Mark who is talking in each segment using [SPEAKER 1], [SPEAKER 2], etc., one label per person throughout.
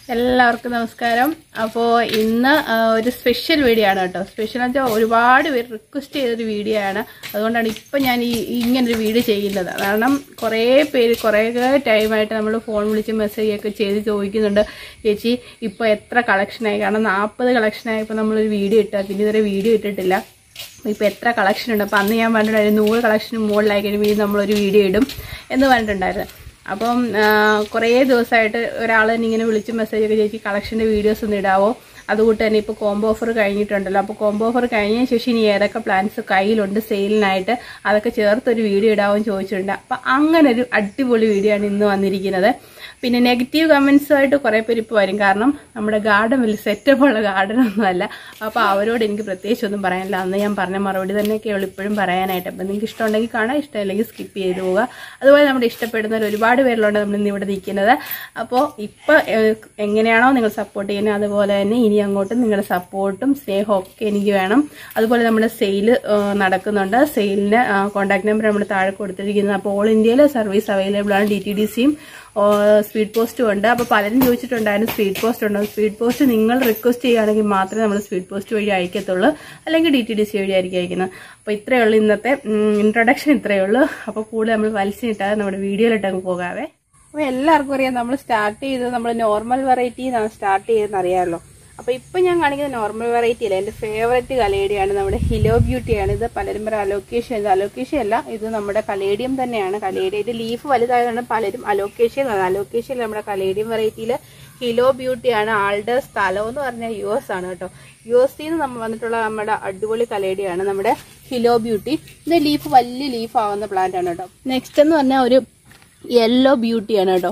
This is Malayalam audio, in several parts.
[SPEAKER 1] എല്ലാവർക്കും നമസ്കാരം അപ്പോൾ ഇന്ന് ആ, ഒരു സ്പെഷ്യൽ വീഡിയോ ആണ് കേട്ടോ സ്പെഷ്യൽ എന്ന് വെച്ചാൽ ഒരുപാട് പേര് റിക്വസ്റ്റ് ചെയ്തൊരു വീഡിയോ ആണ് അതുകൊണ്ടാണ് ഇപ്പം ഞാൻ ഈ ഇങ്ങനൊരു വീഡിയോ ചെയ്യുന്നത് കാരണം കുറേ പേര് കുറേ ടൈമായിട്ട് നമ്മൾ ഫോൺ വിളിച്ച് മെസ്സേജ് ഒക്കെ ചെയ്ത് ചോദിക്കുന്നുണ്ട് ചേച്ചി ഇപ്പോൾ എത്ര കളക്ഷനായി കാരണം നാൽപ്പത് കളക്ഷനായപ്പോൾ നമ്മളൊരു വീഡിയോ ഇട്ടാൽ പിന്നെ ഇതുവരെ വീഡിയോ ഇട്ടിട്ടില്ല ഇപ്പോൾ എത്ര കളക്ഷൻ ഉണ്ട് അപ്പോൾ അന്ന് ഞാൻ പറഞ്ഞിട്ടുണ്ടായിരുന്നു നൂറ് കളക്ഷന് മുകളിലായി കഴിയുമ്പോൾ ഇത് നമ്മളൊരു വീഡിയോ ഇടും എന്ന് പറഞ്ഞിട്ടുണ്ടായിരുന്നു അപ്പം ആ, കുറേ ദിവസമായിട്ട് ഒരാൾ ഇങ്ങനെ വിളിച്ച് മെസ്സേജ് ഒക്കെ ചേച്ചി കളക്ഷൻ്റെ വീഡിയോസ് ഒന്ന് ഇടാവോ അതുകൂട്ട് തന്നെ ഇപ്പോൾ കോംബോ ഓഫർ കഴിഞ്ഞിട്ടുണ്ടല്ലോ അപ്പോൾ കോംബോ ഓഫർ കഴിഞ്ഞതിന് ശേഷം ഇനി ഏതൊക്കെ പ്ലാൻസ് കയ്യിലുണ്ട് സെയിലിനായിട്ട് അതൊക്കെ ചേർത്തൊരു വീഡിയോ ഇടാവോ എന്ന് ചോദിച്ചിട്ടുണ്ട് അപ്പം അങ്ങനെ ഒരു അടിപൊളി വീഡിയോ ആണ് ഇന്ന് വന്നിരിക്കുന്നത് പിന്നെ നെഗറ്റീവ് കമൻസ് ആയിട്ട് കുറേ പേര് ഇപ്പോൾ വരും കാരണം നമ്മുടെ ഗാർഡൻ വലിയ സെറ്റപ്പ് ഉള്ള ഗാർഡൻ ഒന്നുമല്ല അപ്പോൾ അവരോട് എനിക്ക് പ്രത്യേകിച്ച് ഒന്നും പറയാനില്ല അന്ന് ഞാൻ പറഞ്ഞ മറുപടി തന്നെയൊക്കെയുള്ളൂ ഇപ്പോഴും പറയാനായിട്ട് അപ്പം നിങ്ങൾക്ക് ഇഷ്ടമുണ്ടെങ്കിൽ കാണാം ഇഷ്ടമില്ലെങ്കിൽ സ്കിപ്പ് ചെയ്ത് പോവുക അതുപോലെ നമ്മുടെ ഇഷ്ടപ്പെടുന്നവർ ഒരുപാട് പേരിലുണ്ട് നമ്മൾ ഇന്ന് ഇവിടെ നിൽക്കുന്നത് അപ്പോൾ ഇപ്പോൾ എങ്ങനെയാണോ നിങ്ങൾ സപ്പോർട്ട് ചെയ്യുന്നത് അതുപോലെ തന്നെ ഇനി അങ്ങോട്ടും നിങ്ങളുടെ സപ്പോർട്ടും സ്നേഹവും ഒക്കെ എനിക്ക് വേണം അതുപോലെ നമ്മുടെ സെയിൽ നടക്കുന്നുണ്ട് സെയിലിന് കോൺടാക്ട് നമ്പർ നമ്മൾ താഴെ കൊടുത്തിരിക്കുന്നത് അപ്പോൾ ഓൾ ഇന്ത്യയിൽ സർവീസ് അവൈലബിൾ ആണ് ഡി ടി ഡി സിയും സ്പീഡ് പോസ്റ്റും ഉണ്ട് അപ്പോൾ പലരും ചോദിച്ചിട്ടുണ്ടായിരുന്നു സ്പീഡ് പോസ്റ്റ് ഉണ്ടോ സ്പീഡ് പോസ്റ്റ് നിങ്ങൾ റിക്വസ്റ്റ് ചെയ്യുകയാണെങ്കിൽ മാത്രമേ നമ്മൾ സ്പീഡ് പോസ്റ്റ് വഴി അയക്കത്തുള്ളൂ അല്ലെങ്കിൽ ഡി ടി ഡി സി വഴി ആയിരിക്കും അയക്കുന്നത് അപ്പോൾ ഇത്രയേ ഉള്ളൂ ഇന്നത്തെ ഇൻട്രൊഡക്ഷൻ ഇത്രയേ ഉള്ളൂ അപ്പോൾ കൂടുതൽ നമ്മൾ വലിച്ചിട്ടാൽ നമ്മുടെ വീഡിയോയിലിട്ട് അങ്ങ് പോകാവേ അപ്പോൾ എല്ലാവർക്കും അറിയാം നമ്മൾ സ്റ്റാർട്ട് ചെയ്തത് നമ്മൾ നോർമൽ വെറൈറ്റി സ്റ്റാർട്ട് ചെയ്തതെന്ന് അറിയാമല്ലോ അപ്പോൾ ഇപ്പം ഞാൻ കാണിക്കുന്ന നോർമൽ വെറൈറ്റി അല്ല എൻ്റെ ഫേവററ്റ് കലേഡിയാണ് നമ്മുടെ ഹിലോ ബ്യൂട്ടിയാണ് ഇത് പലരും പറയും അലോക്കേഷൻ ഇത് അലോക്കേഷൻ അല്ല ഇത് നമ്മുടെ കലേഡിയം തന്നെയാണ് കലേഡിയം ഇത് ലീഫ് വലുതായതുകൊണ്ട് പലരും അലോക്കേഷൻ അലോക്കേഷൻ നമ്മുടെ കലേഡിയം വെറൈറ്റിയിൽ ഹിലോ ബ്യൂട്ടിയാണ് ആളുടെ സ്ഥലം എന്ന് പറഞ്ഞാൽ യു എസ് ആണ് കേട്ടോ യു എസ് നിന്ന് നമ്മൾ വന്നിട്ടുള്ള നമ്മുടെ അടിപൊളി കലേഡിയാണ് നമ്മുടെ ഹിലോ ബ്യൂട്ടി ഇത് ലീഫ് വലിയ ലീഫ് ആവുന്ന പ്ലാന്റ് ആണ് കേട്ടോ നെക്സ്റ്റ് എന്ന് പറഞ്ഞാൽ ഒരു യെല്ലോ ബ്യൂട്ടിയാണ് കേട്ടോ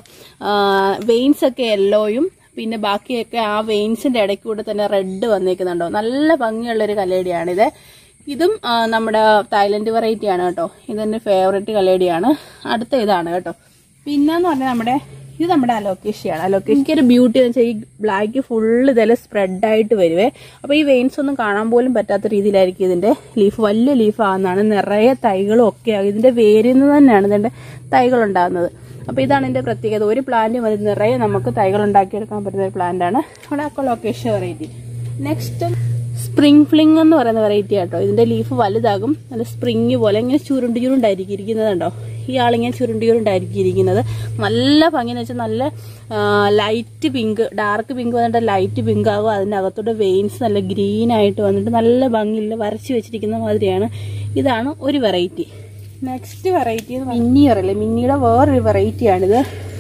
[SPEAKER 1] വെയിൻസ് ഒക്കെ യെല്ലോയും പിന്നെ ബാക്കിയൊക്കെ ആ വെയിൻസിന്റെ ഇടയ്ക്ക് കൂടെ തന്നെ റെഡ് വന്നേക്കുന്നുണ്ടോ നല്ല ഭംഗിയുള്ള ഒരു കലേഡിയാണിത് ഇതും ആ, നമ്മുടെ തായ്ലൻഡ് വെറൈറ്റി ആണ് കേട്ടോ ഇതെന്റെ ഫേവറേറ്റ് കലേഡിയാണ് അടുത്ത ഇതാണ് കേട്ടോ പിന്നെന്ന് പറഞ്ഞാൽ നമ്മുടെ ഇത് നമ്മുടെ അലോക്കേഷ്യയാണ് അലോക്കേഷ്യക്ക് ഒരു ബ്യൂട്ടി എന്ന് വെച്ചാൽ ഈ ബ്ലാക്ക് ഫുള്ള് ഇതെല്ലാം സ്പ്രെഡ് ആയിട്ട് വരുവേ അപ്പോൾ ഈ വെയിൻസ് ഒന്നും കാണാൻ പോലും പറ്റാത്ത രീതിയിലായിരിക്കും ഇതിന്റെ ലീഫ് വലിയ ലീഫ് ആകുന്നതാണ് നിറയെ തൈകളും ഒക്കെ ആകും ഇതിന്റെ വേരിൽ നിന്ന് തന്നെയാണ് ഇതിന്റെ തൈകൾ ഉണ്ടാകുന്നത് അപ്പോൾ ഇതാണ് ഇതിന്റെ പ്രത്യേകത ഒരു പ്ലാന്റ് മതി നിറയെ നമുക്ക് തൈകൾ ഉണ്ടാക്കിയെടുക്കാൻ പറ്റുന്ന ഒരു പ്ലാന്റ് ആണ് നമ്മുടെ colocasia variety next spring fling എന്ന് പറയുന്ന വെറൈറ്റി ആട്ടോ ഇതിന്റെ ലീഫ് വലുതാകും നല്ല സ്പ്രിങ് പോലെ ഇങ്ങനെ ചുരുണ്ട് ചുരുണ്ടായിരിക്കും ഇരിക്കുന്നത് കണ്ടോ ഈ ആളിങ്ങനെ ചുരുണ്ട് ചുരുണ്ടായിരിക്കും ഇരിക്കുന്നത് നല്ല ഭംഗി എന്ന് വെച്ചാൽ നല്ല ലൈറ്റ് പിങ്ക് ഡാർക്ക് പിങ്ക് വന്നിട്ട് ലൈറ്റ് പിങ്ക് ആകും അതിൻ്റെ അകത്തോടെ വെയിൻസ് നല്ല ഗ്രീൻ ആയിട്ട് വന്നിട്ട് നല്ല ഭംഗിയിൽ വരച്ച് വെച്ചിരിക്കുന്ന മാതിരിയാണ് ഇതാണ് ഒരു വെറൈറ്റി നെക്സ്റ്റ് വെറൈറ്റി മിന്നി പറയില്ലേ മിന്നിയുടെ വേറൊരു വെറൈറ്റിയാണിത്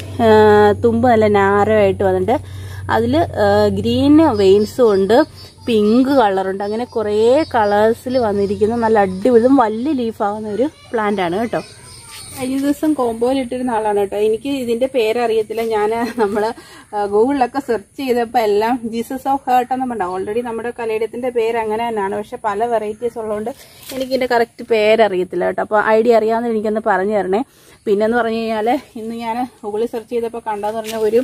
[SPEAKER 1] തുമ്പ് നല്ല നാരോ ആയിട്ട് വന്നിട്ട് അതിൽ ഗ്രീൻ വെയിൻസും ഉണ്ട് പിങ്ക് കളറുണ്ട് അങ്ങനെ കുറേ കളേഴ്സിൽ വന്നിരിക്കുന്ന നല്ല അടിപൊളിയും വലിയ ലീഫാവുന്ന ഒരു പ്ലാന്റ് ആണ് കേട്ടോ കഴിഞ്ഞ ദിവസം കോമ്പോയിൽ ഇട്ടിരുന്ന ആളാണ് കേട്ടോ എനിക്ക് ഇതിന്റെ പേരറിയത്തില്ല ഞാൻ നമ്മൾ ഗൂഗിളിലൊക്കെ സെർച്ച് ചെയ്തപ്പോൾ എല്ലാം ജീസസ് ഓഫ് ഹേർട്ട് എന്ന് പറഞ്ഞ ഓൾറെഡി നമ്മുടെ കലേഡത്തിന്റെ പേര് അങ്ങനെ തന്നെയാണ് പക്ഷെ പല വെറൈറ്റീസ് ഉള്ളതുകൊണ്ട് എനിക്ക് ഇതിന്റെ കറക്റ്റ് പേരറിയത്തില്ല കേട്ടോ അപ്പോൾ ഐഡിയ അറിയാമെന്ന് എനിക്കൊന്ന് പറഞ്ഞു തരണേ പിന്നെന്ന് പറഞ്ഞു കഴിഞ്ഞാൽ ഇന്ന് ഞാൻ ഗൂഗിളിൽ സെർച്ച് ചെയ്തപ്പോൾ കണ്ടെന്ന് പറഞ്ഞാൽ ഒരു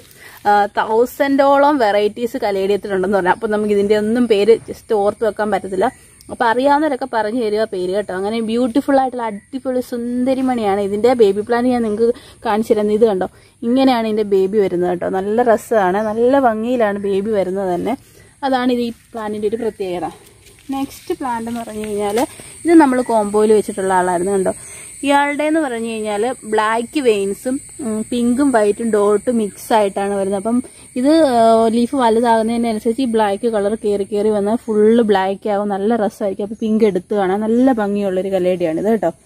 [SPEAKER 1] തൗസൻഡോളം വെറൈറ്റീസ് കലേഡിയത്തിലുണ്ടെന്ന് പറഞ്ഞു അപ്പോൾ നമുക്ക് ഇതിന്റെ ഒന്നും പേര് ജസ്റ്റ് ഓർത്ത് വെക്കാൻ പറ്റത്തില്ല അപ്പൊ അറിയാവുന്നവരൊക്കെ പറഞ്ഞു തരിക പേര് കേട്ടോ അങ്ങനെ ബ്യൂട്ടിഫുൾ ആയിട്ടുള്ള അടിപൊളി സുന്ദരിമണിയാണ് ഇതിന്റെ ബേബി പ്ലാൻ ഞാൻ നിങ്ങൾക്ക് കാണിച്ചു തരുന്നത് ഇത് കണ്ടോ ഇങ്ങനെയാണ് ഇതിന്റെ ബേബി വരുന്നത് കേട്ടോ നല്ല രസമാണ് നല്ല ഭംഗിയിലാണ് ബേബി വരുന്നത് തന്നെ അതാണ് ഇത് ഈ പ്ലാന്റിന്റെ ഒരു പ്രത്യേകത നെക്സ്റ്റ് പ്ലാന്റ് എന്ന് പറഞ്ഞു കഴിഞ്ഞാൽ ഇത് നമ്മൾ കോമ്പോയിൽ വെച്ചിട്ടുള്ള ആളായിരുന്നു കണ്ടോ ഇയാളുടെ എന്ന് പറഞ്ഞു കഴിഞ്ഞാൽ ബ്ലാക്ക് വെയിൻസും പിങ്കും വൈറ്റും ഡോട്ടും മിക്സ് ആയിട്ടാണ് വരുന്നത് അപ്പം ഇത് ലീഫ് വലുതാകുന്നതിനനുസരിച്ച് ഈ ബ്ലാക്ക് കളർ കയറി കയറി വന്നാൽ ഫുള്ള് ബ്ലാക്ക് ആവും നല്ല രസമായിരിക്കും അപ്പോൾ പിങ്ക് എടുത്ത് കാണാൻ നല്ല ഭംഗിയുള്ളൊരു കലേഡിയാണ് ഇത് കേട്ടോ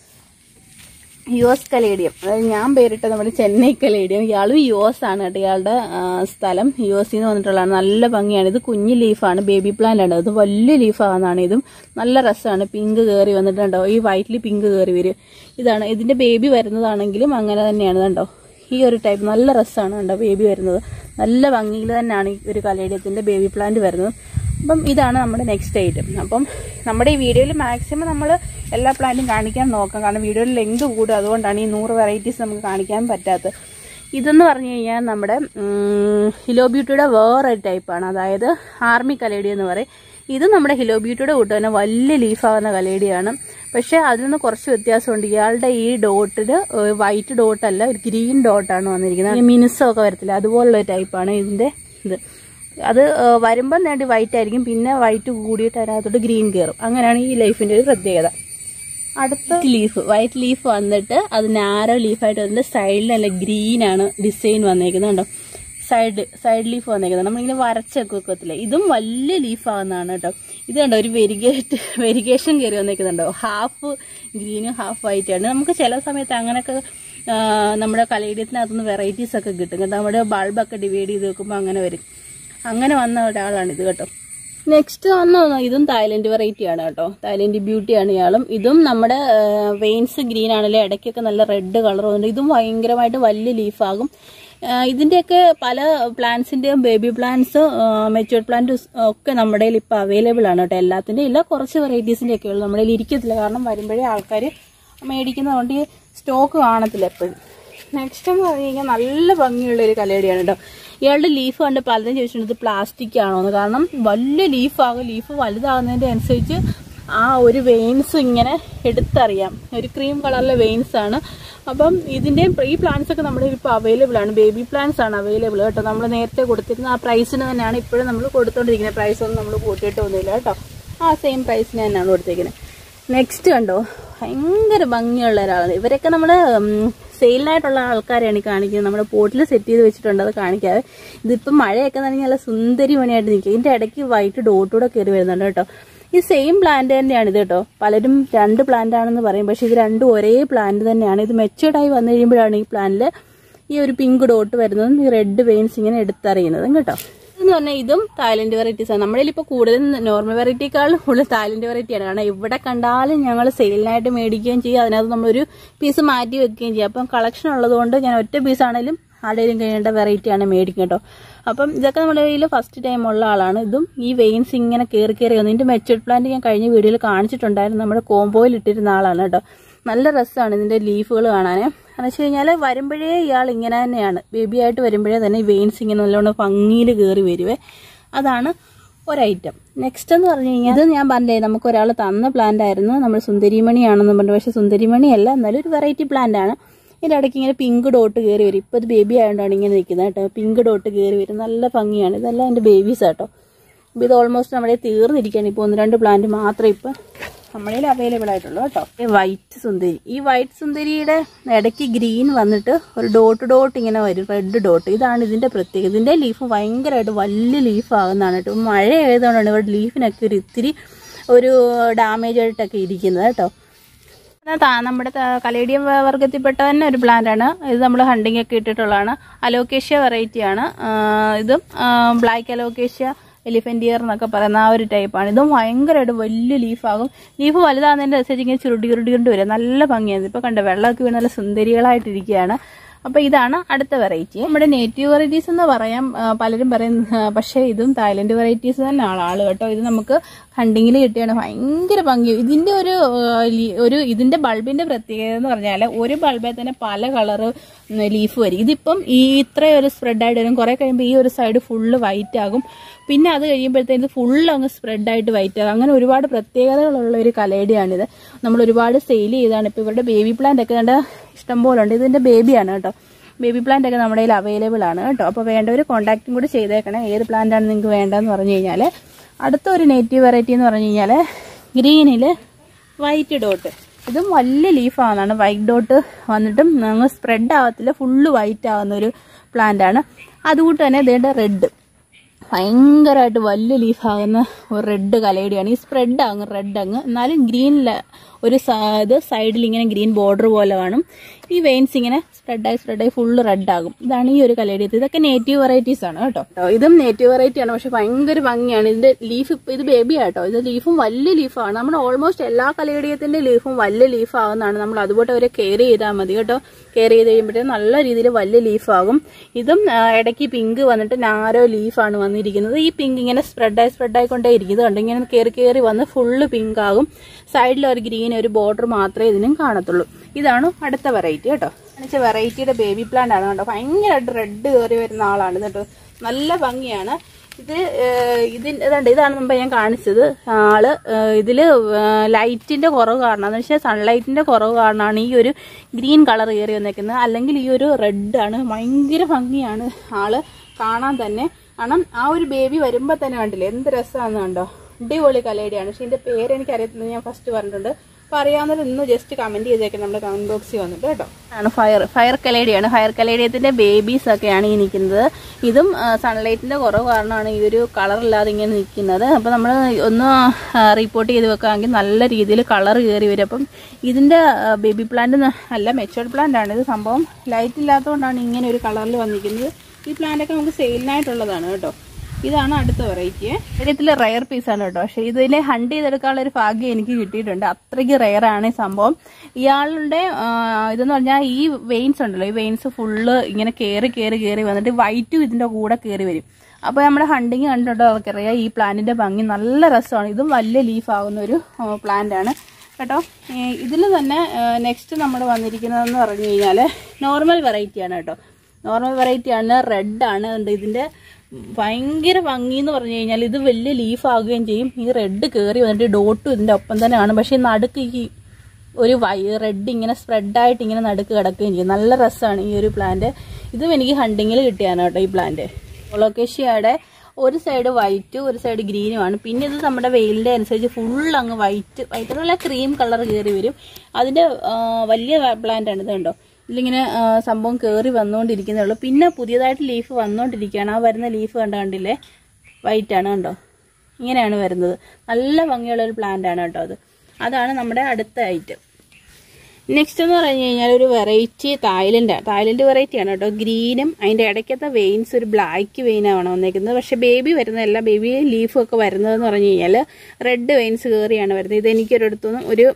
[SPEAKER 1] യു എസ് കലേഡിയം അതായത് ഞാൻ പേരിട്ട നമ്മുടെ ചെന്നൈ കലേഡിയം ഇയാളും യു എസ് ആണ് കേട്ടോ ഇയാളുടെ ആ, സ്ഥലം യു എസിൽ നിന്ന് വന്നിട്ടുള്ളതാണ് നല്ല ഭംഗിയാണ് ഇത് കുഞ്ഞു ലീഫാണ് ബേബി പ്ലാന്റ് ആണ് ഇത് വലിയ ലീഫാണെന്നാണ് ഇതും നല്ല രസമാണ് പിങ്ക് കയറി വന്നിട്ടുണ്ടോ ഈ വൈറ്റിൽ പിങ്ക് കയറി വരും ഇതാണ് ഇതിന്റെ ബേബി വരുന്നതാണെങ്കിലും അങ്ങനെ തന്നെയാണ് കണ്ടോ ഈ ഒരു ടൈപ്പ് നല്ല രസമാണ് കണ്ടോ ബേബി വരുന്നത് നല്ല ഭംഗിയിൽ തന്നെയാണ് ഈ ഒരു കലേഡിയത്തിന്റെ ബേബി പ്ലാന്റ് വരുന്നത് അപ്പം ഇതാണ് നമ്മുടെ നെക്സ്റ്റ് ഐറ്റം അപ്പം നമ്മുടെ ഈ വീഡിയോയിൽ മാക്സിമം നമ്മൾ എല്ലാ പ്ലാന്റും കാണിക്കാൻ നോക്കാം കാരണം വീഡിയോയിൽ ലെങ്ത് കൂടും അതുകൊണ്ടാണ് ഈ നൂറ് വെറൈറ്റീസ് നമുക്ക് കാണിക്കാൻ പറ്റാത്തത് ഇതെന്ന് പറഞ്ഞു കഴിഞ്ഞാൽ നമ്മുടെ ഹിലോ ബ്യൂട്ടിയുടെ വേറൊരു ടൈപ്പാണ് അതായത് ആർമി കലേഡി എന്ന് പറയും ഇത് നമ്മുടെ ഹിലോ ബ്യൂട്ടിയുടെ കൂട്ട് തന്നെ വലിയ ലീഫാവുന്ന കലേഡിയാണ് പക്ഷെ അതിൽ നിന്ന് കുറച്ച് വ്യത്യാസമുണ്ട് ഇയാളുടെ ഈ ഡോട്ടിന് വൈറ്റ് ഡോട്ടല്ല ഒരു ഗ്രീൻ ഡോട്ടാണ് വന്നിരിക്കുന്നത് ഈ മിനുസമൊക്കെ വരത്തില്ല അതുപോലുള്ള ടൈപ്പാണ് ഇതിന്റെ ഇത് അത് വരുമ്പം വേണ്ടി വൈറ്റ് ആയിരിക്കും പിന്നെ വൈറ്റ് കൂടിയിട്ട് അതിനകത്തോട്ട് ഗ്രീൻ കയറും അങ്ങനെയാണ് ഈ ലൈഫിൻ്റെ ഒരു പ്രത്യേകത അടുത്ത ലീഫ് വൈറ്റ് ലീഫ് വന്നിട്ട് അത് നാരോ ലീഫായിട്ട് വന്നിട്ട് സൈഡിൽ നല്ല ഗ്രീൻ ആണ് ഡിസൈൻ വന്നേക്കുന്നത് കണ്ടോ സൈഡ് സൈഡ് ലീഫ് വന്നേക്കുന്നത് നമ്മളിങ്ങനെ വരച്ചൊക്കെ വെക്കത്തില്ലേ ഇതും വലിയ ലീഫ് ആവുന്നതാണ് കേട്ടോ ഇത് കണ്ടോ ഒരു വെരിഗേറ്റ് വെരിഗേഷൻ കയറി വന്നേക്കുന്നുണ്ടോ ഹാഫ് ഗ്രീനും ഹാഫ് വൈറ്റ് ആണ് നമുക്ക് ചില സമയത്ത് അങ്ങനെയൊക്കെ ആ, നമ്മുടെ കലേഡിയത്തിനകത്തുനിന്ന് വെറൈറ്റീസ് ഒക്കെ കിട്ടും കേട്ടോ നമ്മുടെ ബൾബൊക്കെ ഡിവൈഡ് ചെയ്ത് വെക്കുമ്പോൾ അങ്ങനെ വരും അങ്ങനെ വന്ന ഒരാളാണ് ഇത് കേട്ടോ നെക്സ്റ്റ് വന്ന ഇതും തായ്ലൻഡ് വെറൈറ്റി ആണ് കേട്ടോ തായ്ലൻഡ് ബ്യൂട്ടി ആണ് ഇയാളും ഇതും നമ്മുടെ വെയിൻസ് ഗ്രീൻ ആണല്ലേ ഇടയ്ക്കൊക്കെ നല്ല റെഡ് കളർ വന്നിട്ട് ഇതും ഭയങ്കരമായിട്ട് വലിയ ലീഫാകും ഇതിൻ്റെയൊക്കെ പല പ്ലാന്റ്സിൻ്റെയും ബേബി പ്ലാന്റ്സ് മെച്ചുവേർഡ് പ്ലാന്റ് ഒക്കെ നമ്മുടെ കയ്യിൽ ഇപ്പോൾ അവൈലബിൾ ആണ് കേട്ടോ എല്ലാത്തിൻ്റെയും ഇല്ല കുറച്ച് വെറൈറ്റീസിൻ്റെ ഒക്കെ ഉള്ളൂ നമ്മുടെ കയ്യിൽ ഇരിക്കത്തില്ല കാരണം വരുമ്പോഴേ ആൾക്കാർ മേടിക്കുന്നതുകൊണ്ട് ഈ സ്റ്റോക്ക് കാണത്തില്ല എപ്പോഴും നെക്സ്റ്റ് എന്ന് പറഞ്ഞു കഴിഞ്ഞാൽ നല്ല ഭംഗിയുള്ള ഒരു കലേടിയാണ് കേട്ടോ ഇയാളുടെ ലീഫ് കണ്ട് പലരും ചോദിച്ചിട്ടുണ്ട് ഇത് പ്ലാസ്റ്റിക് ആണോ എന്ന് കാരണം വലിയ ലീഫാകും ലീഫ് വലുതാകുന്നതിൻ്റെ അനുസരിച്ച് ആ ഒരു വെയിൻസ് ഇങ്ങനെ എടുത്തറിയാം ഒരു ക്രീം കളറിലെ വെയിൻസ് ആണ് അപ്പം ഇതിൻ്റെയും ഈ പ്ലാന്റ്സ് ഒക്കെ നമ്മുടെ ഇപ്പോൾ അവൈലബിൾ ആണ് ബേബി പ്ലാന്റ്സ് ആണ് അവൈലബിൾ കേട്ടോ നമ്മൾ നേരത്തെ കൊടുത്തിരുന്ന ആ പ്രൈസിന് തന്നെയാണ് ഇപ്പോഴും നമ്മൾ കൊടുത്തോണ്ടിരിക്കുന്നത് പ്രൈസ് ഒന്നും നമ്മൾ കൂട്ടിയിട്ടൊന്നുമില്ല കേട്ടോ ആ സെയിം പ്രൈസിന് തന്നെയാണ് കൊടുത്തേക്കുന്നത് നെക്സ്റ്റ് കണ്ടോ ഭയങ്കര ഭംഗിയുള്ള ഒരാളാണ് ഇവരൊക്കെ നമ്മൾ സെയിലിനായിട്ടുള്ള ആൾക്കാരെയാണ് ഈ കാണിക്കുന്നത് നമ്മുടെ പോട്ടിൽ സെറ്റ് ചെയ്ത് വെച്ചിട്ടുണ്ട് അത് കാണിക്കാതെ ഇതിപ്പം മഴയൊക്കെ തന്നെ നല്ല സുന്ദരി മണിയായിട്ട് നിൽക്കുക ഇതിൻ്റെ ഇടയ്ക്ക് വൈറ്റ് ഡോട്ടൂടെ കയറി വരുന്നുണ്ട് കേട്ടോ ഈ സെയിം പ്ലാന്റ് തന്നെയാണ് ഇത് കേട്ടോ പലരും രണ്ട് പ്ലാന്റ് ആണെന്ന് പറയും പക്ഷേ ഇത് രണ്ടും ഒരേ പ്ലാന്റ് തന്നെയാണ് ഇത് മെച്ചുവേർഡായി വന്നു കഴിയുമ്പോഴാണ് ഈ പ്ലാന്റിൽ ഈ ഒരു പിങ്ക് ഡോട്ട് വരുന്നതും ഈ റെഡ് വെയിൻസ് ഇങ്ങനെ എടുത്തറിയുന്നതും കേട്ടോ എന്ന് പറഞ്ഞാൽ ഇതും തായ്ലൻഡ് വെറൈറ്റീസ് ആണ് നമ്മുടെ ഇപ്പോൾ കൂടുതൽ നോർമൽ വെറൈറ്റിക്കാളും കൂടുതൽ തായ്ലൻഡ് വെറൈറ്റിയാണ് കാരണം ഇവിടെ കണ്ടാലും ഞങ്ങൾ സെയിലിനായിട്ട് മേടിക്കുകയും ചെയ്യും അതിനകത്ത് നമ്മളൊരു പീസ് മാറ്റി വെക്കുകയും ചെയ്യും അപ്പം കളക്ഷൻ ഉള്ളതുകൊണ്ട് ഞാൻ ഒറ്റ പീസ് ആണെങ്കിലും ആടെയും കഴിയേണ്ട വെറൈറ്റിയാണ് മേടിക്കും കേട്ടോ അപ്പം ഇതൊക്കെ നമ്മുടെ കയ്യിൽ ഫസ്റ്റ് ടൈം ഉള്ള ആളാണ് ഇതും ഈ വെയിൻസ് ഇങ്ങനെ കയറി കയറി വന്നു ഇതിൻ്റെ മെച്ചുവേർഡ് പ്ലാന്റ് ഞാൻ കഴിഞ്ഞ വീഡിയോയിൽ കാണിച്ചിട്ടുണ്ടായിരുന്നു നമ്മുടെ കോമ്പോയിൽ ഇട്ടിരുന്ന ആളാണ് കേട്ടോ നല്ല രസമാണ് ഇതിൻ്റെ ലീഫുകൾ കാണാൻ എന്ന് വെച്ച് കഴിഞ്ഞാൽ വരുമ്പോഴേ ഇയാൾ ഇങ്ങനെ തന്നെയാണ് ബേബി ആയിട്ട് വരുമ്പോഴേ തന്നെ ഈ വെയിൻസ് ഇങ്ങനെ നല്ലോണം ഭംഗിയിൽ കയറി വരുവേ അതാണ് ഒരൈറ്റം നെക്സ്റ്റ് എന്ന് പറഞ്ഞു കഴിഞ്ഞാൽ ഇത് ഞാൻ പറഞ്ഞേ നമുക്ക് ഒരാൾ തന്ന പ്ലാന്റ് ആയിരുന്നു നമ്മൾ സുന്ദരിമണിയാണെന്ന് പറഞ്ഞു പക്ഷേ സുന്ദരിമണി അല്ല എന്നാലും ഒരു വെറൈറ്റി പ്ലാന്റ് ആണ് ഇതിൻ്റെ ഇടയ്ക്ക് ഇങ്ങനെ പിങ്ക് ഡോട്ട് കയറി വരും ഇപ്പോൾ ഇത് ബേബി ആയതുകൊണ്ടാണ് ഇങ്ങനെ നിൽക്കുന്നത് കേട്ടോ പിങ്ക് ഡോട്ട് കയറി വരും നല്ല ഭംഗിയാണ് ഇതെല്ലാം എൻ്റെ ബേബീസ് കേട്ടോ അപ്പോൾ ഇത് ഓൾമോസ്റ്റ് നമ്മുടെ തീർന്നിരിക്കുകയാണ് ഇപ്പോൾ ഒന്ന് രണ്ട് പ്ലാന്റ് മാത്രമേ ഇപ്പോൾ നമ്മുടെ അവൈലബിൾ ആയിട്ടുള്ളൂ കേട്ടോ ഈ വൈറ്റ് സുന്ദരി ഈ വൈറ്റ് സുന്ദരിയുടെ ഇടയ്ക്ക് ഗ്രീൻ വന്നിട്ട് ഒരു ഡോട്ട് ഡോട്ട് ഇങ്ങനെ വരും റെഡ് ഡോട്ട് ഇതാണ് ഇതിന്റെ പ്രത്യേകത ഇതിന്റെ ലീഫ് ഭയങ്കരമായിട്ട് വലിയ ലീഫ് ആകുന്നതാണ് കേട്ടോ മഴ ആയതുകൊണ്ടാണ് ഇവിടെ ലീഫിനൊക്കെ ഒരു ഇത്തിരി ഒരു ഡാമേജ് ആയിട്ടൊക്കെ ഇരിക്കുന്നത് കേട്ടോ പിന്നെ താ- നമ്മുടെ ത- കലേഡിയം വ- വർഗ്ഗത്തിൽപ്പെട്ട തന്നെ ഒരു പ്ലാന്റ് ആണ് ഇത് നമ്മൾ ഹണ്ടിങ് ഒക്കെ ഇട്ടിട്ടുള്ളതാണ് അലോക്കേഷ്യ വെറൈറ്റി ആണ് ആ, ഇതും ബ്ലാക്ക് അലോക്കേഷ്യ എലിഫന്റ് ഇയർ എന്നൊക്കെ പറയുന്ന ആ ഒരു ടൈപ്പാണ് ഇതും ഭയങ്കരമായിട്ട് വലിയ ലീഫാകും ലീഫ് വലുതാകുന്നതിൻ്റെ അനുസരിച്ച് ഇങ്ങനെ ചുരുട്ടി ചുരുട്ടി ചുരുട്ടി വരും നല്ല ഭംഗിയാണ് ഇപ്പോൾ കണ്ട വെള്ളമൊക്കെ വീണ് നല്ല സുന്ദരികളായിട്ടിരിക്കുകയാണ് അപ്പോൾ ഇതാണ് അടുത്ത വെറൈറ്റി നമ്മുടെ നേറ്റീവ് വെറൈറ്റീസ് എന്ന് പറയാം ആ, പലരും പറയും ആ, പക്ഷേ ഇതും തായ്ലൻഡ് വെറൈറ്റീസ് തന്നെയാണ് ആള് കേട്ടോ ഇത് നമുക്ക് ഹണ്ടിങ്ങിൽ കിട്ടിയാണ് ഭയങ്കര ഭംഗി ഇതിന്റെ ഒരു ആ, ലീ- ഒരു ഇതിന്റെ ബൾബിന്റെ പ്രത്യേകത എന്ന് പറഞ്ഞാൽ ഒരു ബൾബിൽ തന്നെ പല കളറ് ലീഫ് വരും ഇതിപ്പം ഈ ഇത്രയും ഒരു സ്പ്രെഡായിട്ട് വരും കുറെ കഴിയുമ്പോൾ ഈ ഒരു സൈഡ് ഫുള്ള് വൈറ്റ് ആകും പിന്നെ അത് കഴിയുമ്പോഴത്തേക്ക് ഫുള്ള് അങ്ങ് സ്പ്രെഡായിട്ട് വൈറ്റ് ആകും അങ്ങനെ ഒരുപാട് പ്രത്യേകതകളുള്ള ഒരു കലേഡിയാണിത് നമ്മൾ ഒരുപാട് സെയിൽ ചെയ്താണ് ഇപ്പോൾ ഇവരുടെ ബേബി പ്ലാന്റ് ഒക്കെ കണ്ട ഇഷ്ടംപോലെ ഉണ്ട് ഇതിന്റെ ബേബിയാണ് കേട്ടോ ബേബി പ്ലാന്റ് ഒക്കെ നമ്മുടെ കയ്യിൽ അവൈലബിൾ ആണ് കേട്ടോ അപ്പോൾ വേണ്ടവർ കോൺടാക്റ്റും കൂടി ചെയ്തേക്കണം ഏത് പ്ലാന്റ് ആണ് നിങ്ങൾക്ക് വേണ്ടതെന്ന് പറഞ്ഞു കഴിഞ്ഞാൽ അടുത്ത ഒരു നേറ്റീവ് വെറൈറ്റി എന്ന് പറഞ്ഞു കഴിഞ്ഞാൽ ഗ്രീനിൽ വൈറ്റ് ഡോട്ട് ഇതും വലിയ ലീഫാവുന്നതാണ് വൈറ്റ് ഡോട്ട് വന്നിട്ടും അങ്ങ് സ്പ്രെഡ് ആവത്തില്ല ഫുള്ള് വൈറ്റ് ആവുന്ന ഒരു പ്ലാന്റ് ആണ് അതുകൂട്ട് തന്നെ ഇതേണ്ട റെഡ് ഭയങ്കരമായിട്ട് വലിയ ലീഫാകുന്ന ഒരു റെഡ് കലേടിയാണ് ഈ സ്പ്രെഡ് ആകും റെഡ് അങ്ങ് എന്നാലും ഗ്രീനിൽ ഒരു സ- ഇത് സൈഡിൽ ഇങ്ങനെ ഗ്രീൻ ബോർഡർ പോലെ കാണും ഈ വെയിൻസ് ഇങ്ങനെ സ്പ്രെഡായി സ്പ്രെഡായി ഫുള്ള് റെഡ് ആകും ഇതാണ് ഈ ഒരു കലേഡി ഇതൊക്കെ നേറ്റീവ് വെറൈറ്റീസ് ആണ് കേട്ടോ കേട്ടോ, ഇതും നേറ്റീവ് വെറൈറ്റി ആണ് പക്ഷെ ഭയങ്കര ഭംഗിയാണ് ഇതിന്റെ ലീഫ് ഇത് ബേബി ആട്ടോ ഇത് ലീഫും വലിയ ലീഫാണ് നമ്മുടെ ഓൾമോസ്റ്റ് എല്ലാ കലേഡിയത്തിന്റെ ലീഫും വലിയ ലീഫ് ആകുന്നതാണ് നമ്മൾ അതുപോലെ അവരെ കെയർ ചെയ്താൽ മതി കേട്ടോ കെയർ ചെയ്ത് കഴിയുമ്പോഴത്തേക്കും നല്ല രീതിയിൽ വലിയ ലീഫാകും ഇതും ആ, ഇടയ്ക്ക് പിങ്ക് വന്നിട്ട് നാരോ ലീഫാണ് വന്നിരിക്കുന്നത് ഈ പിങ്ക് ഇങ്ങനെ സ്പ്രെഡായി സ്പ്രെഡായി കൊണ്ടേ ഇരിക്കും ഇത് കണ്ടോ ഇങ്ങനെ കയറി കയറി വന്ന് ഫുള്ള് പിങ്ക് ആകും സൈഡിൽ ഒരു ഗ്രീൻ ഒരു ബോർഡർ മാത്രമേ ഇതിനും കാണത്തുള്ളൂ ഇതാണ് അടുത്ത വെറൈറ്റി കേട്ടോ എന്നുവെച്ചാൽ വെറൈറ്റിയുടെ ബേബി പ്ലാന്റ് ആണ് കേട്ടോ ഭയങ്കരമായിട്ട് റെഡ് കയറി വരുന്ന ആളാണ് ഇത് കേട്ടോ നല്ല ഭംഗിയാണ് ഇത് ഇതിൻ്റെ ഇതുണ്ട് ഇതാണ് മുമ്പ് ഞാൻ കാണിച്ചത് ആള് ഏഹ് ഇതില് ലൈറ്റിന്റെ കുറവ് കാരണം എന്ന് വെച്ചാൽ സൺലൈറ്റിന്റെ കുറവ് കാരണമാണ് ഈ ഒരു ഗ്രീൻ കളർ കയറി വന്നേക്കുന്നത് അല്ലെങ്കിൽ ഈ ഒരു റെഡ് ആണ് ഭയങ്കര ഭംഗിയാണ് ആള് കാണാൻ തന്നെ കാരണം ആ ഒരു ബേബി വരുമ്പോൾ തന്നെ കണ്ടില്ലേ എന്ത് രസമാണെന്ന് കണ്ടോ അടിപൊളി കലേഡിയാണ് പക്ഷെ ഇതിന്റെ പേര് എനിക്ക് അറിയത്തില്ല ഞാൻ ഫസ്റ്റ് പറഞ്ഞിട്ടുണ്ട് അപ്പൊ അറിയാവുന്നവർ ഇന്ന് ജസ്റ്റ് കമന്റ് ചെയ്തേക്കാം നമ്മുടെ കമന്റ് ബോക്സിൽ വന്നിട്ട് കേട്ടോ ആണ് ഫയർ ഫയർ കലേഡിയാണ് ഫയർ കലേഡിയത്തിന്റെ ബേബീസ് ഒക്കെയാണ് ഈ നിൽക്കുന്നത് ഇതും സൺലൈറ്റിന്റെ കുറവ് കാരണമാണ് ഈ ഒരു കളർ ഇല്ലാതെ ഇങ്ങനെ നിൽക്കുന്നത് അപ്പൊ നമ്മൾ ഒന്ന് റിപ്പോർട്ട് ചെയ്ത് വെക്കുകയാണെങ്കിൽ നല്ല രീതിയിൽ കളർ കയറി വരും അപ്പം ഇതിന്റെ ബേബി പ്ലാന്റ് അല്ല മെച്ചുവർഡ് പ്ലാന്റ് ആണ് ഇത് സംഭവം ലൈറ്റ് ഇല്ലാത്തതുകൊണ്ടാണ് ഇങ്ങനെ ഒരു കളറിൽ വന്നിരിക്കുന്നത് ഈ പ്ലാന്റ് ഒക്കെ നമുക്ക് സെയിലിനായിട്ടുള്ളതാണ് കേട്ടോ ഇതാണ് അടുത്ത വെറൈറ്റി ഇതിൽ റയർ പീസാണ് കേട്ടോ പക്ഷെ ഇതിനെ ഹണ്ട് ചെയ്തെടുക്കാനുള്ള ഒരു ഭാഗ്യം എനിക്ക് കിട്ടിയിട്ടുണ്ട് അത്രയ്ക്ക് റയർ ആണ് ഈ സംഭവം ഇയാളുടെ ആ, ഇതെന്ന് പറഞ്ഞാൽ ഈ വെയിൻസ് ഉണ്ടല്ലോ ഈ വെയിൻസ് ഫുള്ള് ഇങ്ങനെ കയറി കയറി കയറി വന്നിട്ട് വൈറ്റും ഇതിന്റെ കൂടെ കയറി വരും അപ്പോൾ നമ്മുടെ ഹണ്ടിങ് കണ്ടിട്ടോ അവർക്കറിയാം ഈ പ്ലാന്റിന്റെ ഭംഗി നല്ല രസമാണ് ഇതും വലിയ ലീഫ് ആവുന്ന ഒരു പ്ലാന്റ് ആണ് കേട്ടോ ഇതിൽ തന്നെ നെക്സ്റ്റ് നമ്മൾ വന്നിരിക്കുന്നതെന്ന് പറഞ്ഞു കഴിഞ്ഞാൽ നോർമൽ വെറൈറ്റി ആണ് കേട്ടോ നോർമൽ വെറൈറ്റി ആണ് റെഡ് ആണ് ഉണ്ട് ഇതിന്റെ ഭയങ്കര ഭംഗി എന്ന് പറഞ്ഞു കഴിഞ്ഞാൽ ഇത് വലിയ ലീഫ് ആകുകയും ചെയ്യും ഈ റെഡ് കയറി വന്നിട്ട് ഡോട്ടും ഇതിന്റെ ഒപ്പം തന്നെ കാണും പക്ഷെ ഈ നടുക്ക് ഈ ഒരു വൈ റെഡ് ഇങ്ങനെ സ്പ്രെഡായിട്ട് ഇങ്ങനെ നടുക്ക് കിടക്കുകയും ചെയ്യും നല്ല രസമാണ് ഈ ഒരു പ്ലാന്റ് ഇതും എനിക്ക് ഹണ്ടിങ്ങിൽ കിട്ടിയാണ് കേട്ടോ ഈ പ്ലാന്റ് ഒളോക്കേഷ്യയുടെ ഒരു സൈഡ് വൈറ്റ് ഒരു സൈഡ് ഗ്രീനും ആണ് പിന്നെ ഇത് നമ്മുടെ വെയിലിന്റെ അനുസരിച്ച് ഫുൾ അങ്ങ് വൈറ്റ് വൈറ്റ് നല്ല ക്രീം കളർ കയറി വരും അതിന്റെ ആ, വലിയ പ്ലാന്റ് ആണ് ഇത് കണ്ടോ ഇതിലിങ്ങനെ ആ, സംഭവം കയറി വന്നുകൊണ്ടിരിക്കുന്നേ ഉള്ളൂ പിന്നെ പുതിയതായിട്ട് ലീഫ് വന്നുകൊണ്ടിരിക്കുകയാണ് ആ വരുന്ന ലീഫ് കണ്ട കണ്ടില്ലേ വൈറ്റ് ആണ് കണ്ടോ ഇങ്ങനെയാണ് വരുന്നത് നല്ല ഭംഗിയുള്ള ഒരു പ്ലാന്റ് ആണ് കേട്ടോ അത് അതാണ് നമ്മുടെ അടുത്ത ഐറ്റം നെക്സ്റ്റ് എന്ന് പറഞ്ഞു കഴിഞ്ഞാൽ ഒരു വെറൈറ്റി തായ്ലൻഡ് തായ്ലൻഡ് വെറൈറ്റി ആണ് കേട്ടോ ഗ്രീനും അതിന്റെ ഇടയ്ക്കത്തെ വെയിൻസ് ഒരു ബ്ലാക്ക് വെയിനാണ് വന്നേക്കുന്നത് പക്ഷെ ബേബി വരുന്നതല്ല ബേബി ലീഫും ഒക്കെ വരുന്നതെന്ന് പറഞ്ഞു കഴിഞ്ഞാൽ റെഡ് വെയിൻസ് കയറിയാണ് വരുന്നത് ഇത് എനിക്കൊരിടത്തുനിന്ന് ഒരു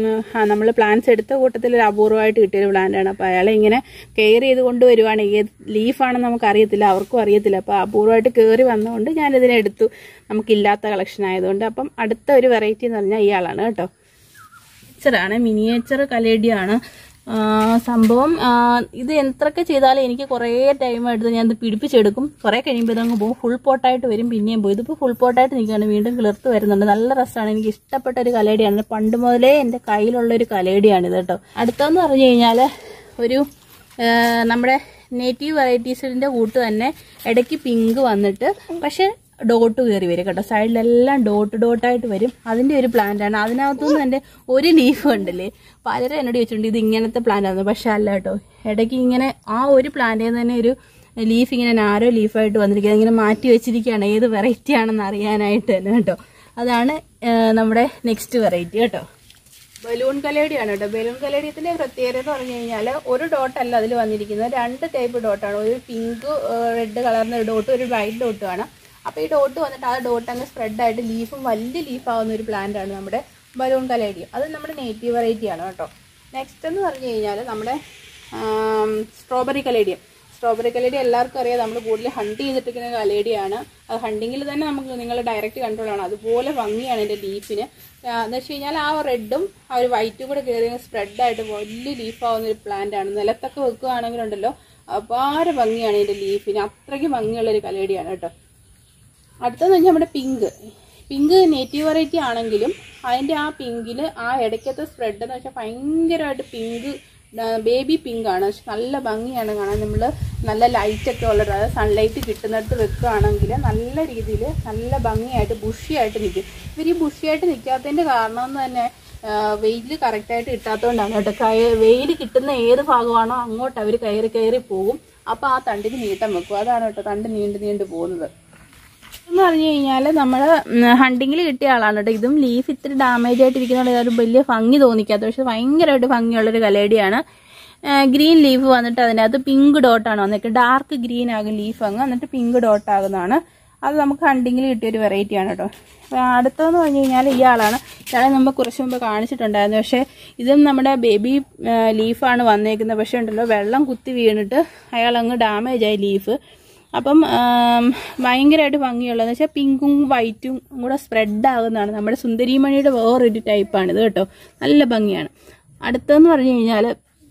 [SPEAKER 1] നമ്മൾ പ്ലാന്റ്സ് എടുത്ത കൂട്ടത്തിൽ ഒരു അപൂർവമായിട്ട് കിട്ടിയൊരു പ്ലാന്റ് ആണ് അപ്പോൾ അയാളെ ഇങ്ങനെ കെയർ ചെയ്ത് കൊണ്ടുവരുവാണ് ഏത് ലീഫാണെന്ന് നമുക്ക് അറിയത്തില്ല അവർക്കും അറിയത്തില്ല അപ്പോൾ അപൂർവമായിട്ട് കയറി വന്നതുകൊണ്ട് ഞാനിതിനെ എടുത്തു നമുക്കില്ലാത്ത കളക്ഷൻ ആയതുകൊണ്ട് അപ്പം അടുത്ത ഒരു വെറൈറ്റി എന്ന് പറഞ്ഞാൽ ഇയാളാണ് കേട്ടോ മിനിയേച്ചറാണ് മിനിയേച്ചർ കലേഡിയാണ് ആ, സംഭവം ആ, ഇത് എത്രയൊക്കെ ചെയ്താലും എനിക്ക് കുറേ ടൈം എടുത്ത് ഞാൻ ഇത് പിടിപ്പിച്ചെടുക്കും കുറേ കഴിയുമ്പോൾ ഇതങ്ങ് പോകും ഫുൾ പോട്ടായിട്ട് വരും പിന്നെയും പോയി ഇതിപ്പോൾ ഫുൾ പോട്ടായിട്ട് നിൽക്കുകയാണ് വീണ്ടും കിളിർത്ത് വരുന്നുണ്ട് നല്ല രസമാണ് എനിക്ക് ഇഷ്ടപ്പെട്ട ഒരു കലേഡിയാണ് പണ്ട് മുതലേ എൻ്റെ കയ്യിലുള്ള ഒരു കലേഡിയാണ് ഇത് കേട്ടോ അടുത്തെന്ന് പറഞ്ഞു കഴിഞ്ഞാൽ ഒരു ആ, നമ്മുടെ നേറ്റീവ് വെറൈറ്റീസിൻ്റെ കൂട്ട് തന്നെ ഇടയ്ക്ക് പിങ്ക് വന്നിട്ട് പക്ഷെ ഡോട്ട് കയറി വരും കേട്ടോ സൈഡിലെല്ലാം ഡോട്ട് ഡോട്ടായിട്ട് വരും അതിന്റെ ഒരു പ്ലാന്റ് ആണ് അതിനകത്തുനിന്ന് എൻ്റെ ഒരു ലീഫ് കണ്ടില്ലേ പലരും എന്നോട് ചോദിച്ചിട്ടുണ്ട് ഇത് ഇങ്ങനത്തെ പ്ലാന്റ് ആണ് പക്ഷെ അല്ല കേട്ടോ ഇടയ്ക്ക് ഇങ്ങനെ ആ ഒരു പ്ലാന്റിൽ തന്നെ ഒരു ലീഫ് ഇങ്ങനെ നാരോ ലീഫായിട്ട് വന്നിരിക്കുന്നത് ഇങ്ങനെ മാറ്റി വെച്ചിരിക്കുകയാണ് ഏത് വെറൈറ്റി ആണെന്ന് അറിയാനായിട്ട് തന്നെ കേട്ടോ അതാണ് ആ, നമ്മുടെ നെക്സ്റ്റ് വെറൈറ്റി കേട്ടോ ബലൂൺ കലേഡിയാണ് കേട്ടോ ബലൂൺ കലേഡിയത്തിന്റെ പ്രത്യേകത എന്ന് പറഞ്ഞു കഴിഞ്ഞാൽ ഒരു ഡോട്ട് അല്ല അതിൽ വന്നിരിക്കുന്നത് രണ്ട് ടൈപ്പ് ഡോട്ടാണ് ഒരു പിങ്ക് റെഡ് കളറിന്റെ ഡോട്ട് ഒരു വൈറ്റ് ഡോട്ടും ആണ് അപ്പോൾ ഈ ഡോട്ട് വന്നിട്ട് ആ ഡോട്ട് അങ്ങ് സ്പ്രെഡ് ആയിട്ട് ലീഫും വലിയ ലീഫ് ആവുന്ന ഒരു പ്ലാന്റ് ആണ് നമ്മുടെ ബലൂൺ കലേഡിയം അത് നമ്മുടെ നേറ്റീവ് വെറൈറ്റി ആണ് കേട്ടോ നെക്സ്റ്റ് എന്ന് പറഞ്ഞു കഴിഞ്ഞാൽ നമ്മുടെ സ്ട്രോബെറി കലേഡിയം സ്ട്രോബെറി കലേഡിയം എല്ലാവർക്കും അറിയാം നമ്മൾ കൂടുതൽ ഹണ്ട് ചെയ്തിട്ടിരിക്കുന്ന കലേഡിയാണ് അത് ഹണ്ടിങ്ങിൽ തന്നെ നമുക്ക് നിങ്ങൾ ഡയറക്റ്റ് കൺട്രോൾ ആണ് അതുപോലെ ഭംഗിയാണ് എൻ്റെ ലീഫിന് എന്ന് വെച്ച് കഴിഞ്ഞാൽ ആ റെഡും ആ ഒരു വൈറ്റും കൂടെ കയറി സ്പ്രെഡായിട്ട് വലിയ ലീഫ് ആവുന്ന ഒരു പ്ലാന്റ് ആണ് നിലത്തൊക്കെ വെക്കുകയാണെങ്കിലുണ്ടല്ലോ അപാര ഭംഗിയാണ് ഇതിൻ്റെ ലീഫിന് അത്രയ്ക്ക് ഭംഗിയുള്ള ഒരു കലേഡിയാണ് കേട്ടോ അടുത്തത് കഴിഞ്ഞാൽ നമ്മുടെ പിങ്ക് പിങ്ക് നേറ്റീവ് വെറൈറ്റി ആണെങ്കിലും അതിൻ്റെ ആ പിങ്കിന് ആ ഇടയ്ക്കത്തെ സ്പ്രെഡ് എന്ന് വെച്ചാൽ ഭയങ്കരമായിട്ട് പിങ്ക് ബേബി പിങ്ക് ആണ് പക്ഷെ നല്ല ഭംഗിയാണ് കാണാൻ നമ്മൾ നല്ല ലൈറ്റ് ഒക്കെ ഉള്ളത് അതായത് സൺലൈറ്റ് കിട്ടുന്നിടത്ത് വെക്കുകയാണെങ്കിൽ നല്ല രീതിയിൽ നല്ല ഭംഗിയായിട്ട് ബുഷിയായിട്ട് നിൽക്കും ഇവർ ഈ ബുഷിയായിട്ട് നിൽക്കാത്തതിൻ്റെ കാരണം എന്ന് തന്നെ വെയിൽ കറക്റ്റായിട്ട് കിട്ടാത്തതുകൊണ്ടാണ് കേട്ടോ കയ വെയിൽ കിട്ടുന്ന ഏത് ഭാഗമാണോ അങ്ങോട്ട് അവർ കയറി കയറി പോകും അപ്പോൾ ആ തണ്ടിന് നീട്ടം വെക്കും അതാണ് കേട്ടോ തണ്ട് നീണ്ടു നീണ്ടു പോകുന്നത് എന്ന് പറഞ്ഞു കഴിഞ്ഞാൽ നമ്മൾ ഹണ്ടിങ്ങിൽ കിട്ടിയ ആളാണ് കേട്ടോ ഇതും ലീഫ് ഇത്തിരി ഡാമേജ് ആയിട്ടിരിക്കുന്നതുകൊണ്ട് ഒരു വലിയ ഭംഗി തോന്നിക്കാത്ത പക്ഷെ ഭയങ്കരമായിട്ട് ഭംഗിയുള്ളൊരു കലേഡിയാണ് ഗ്രീൻ ലീഫ് വന്നിട്ട് അതിനകത്ത് പിങ്ക് ഡോട്ടാണ് വന്നിട്ട് ഡാർക്ക് ഗ്രീൻ ആകും ലീഫ് അങ്ങ് എന്നിട്ട് പിങ്ക് ഡോട്ട് ആകുന്നതാണ് അത് നമുക്ക് ഹണ്ടിങ്ങിൽ കിട്ടിയ ഒരു വെറൈറ്റിയാണ് കേട്ടോ അപ്പോൾ അടുത്തതെന്ന് പറഞ്ഞു കഴിഞ്ഞാൽ ഇയാളാണ് ഇയാളെ നമ്മൾ കുറച്ച് മുമ്പ് കാണിച്ചിട്ടുണ്ടായിരുന്നു പക്ഷേ ഇതും നമ്മുടെ ബേബി ലീഫാണ് വന്നേക്കുന്നത് പക്ഷേ ഉണ്ടല്ലോ വെള്ളം കുത്തി വീണിട്ട് അയാൾ അങ്ങ് ഡാമേജ് ആയി ലീഫ് അപ്പം ആം, ഭയങ്കരമായിട്ട് ഭംഗിയുള്ളതെന്ന് വെച്ചാൽ പിങ്കും വൈറ്റും കൂടെ സ്പ്രെഡ് ആകുന്നതാണ് നമ്മുടെ സുന്ദരിമണിയുടെ വേറൊരു ടൈപ്പാണിത് കേട്ടോ നല്ല ഭംഗിയാണ് അടുത്തതെന്ന് പറഞ്ഞു കഴിഞ്ഞാൽ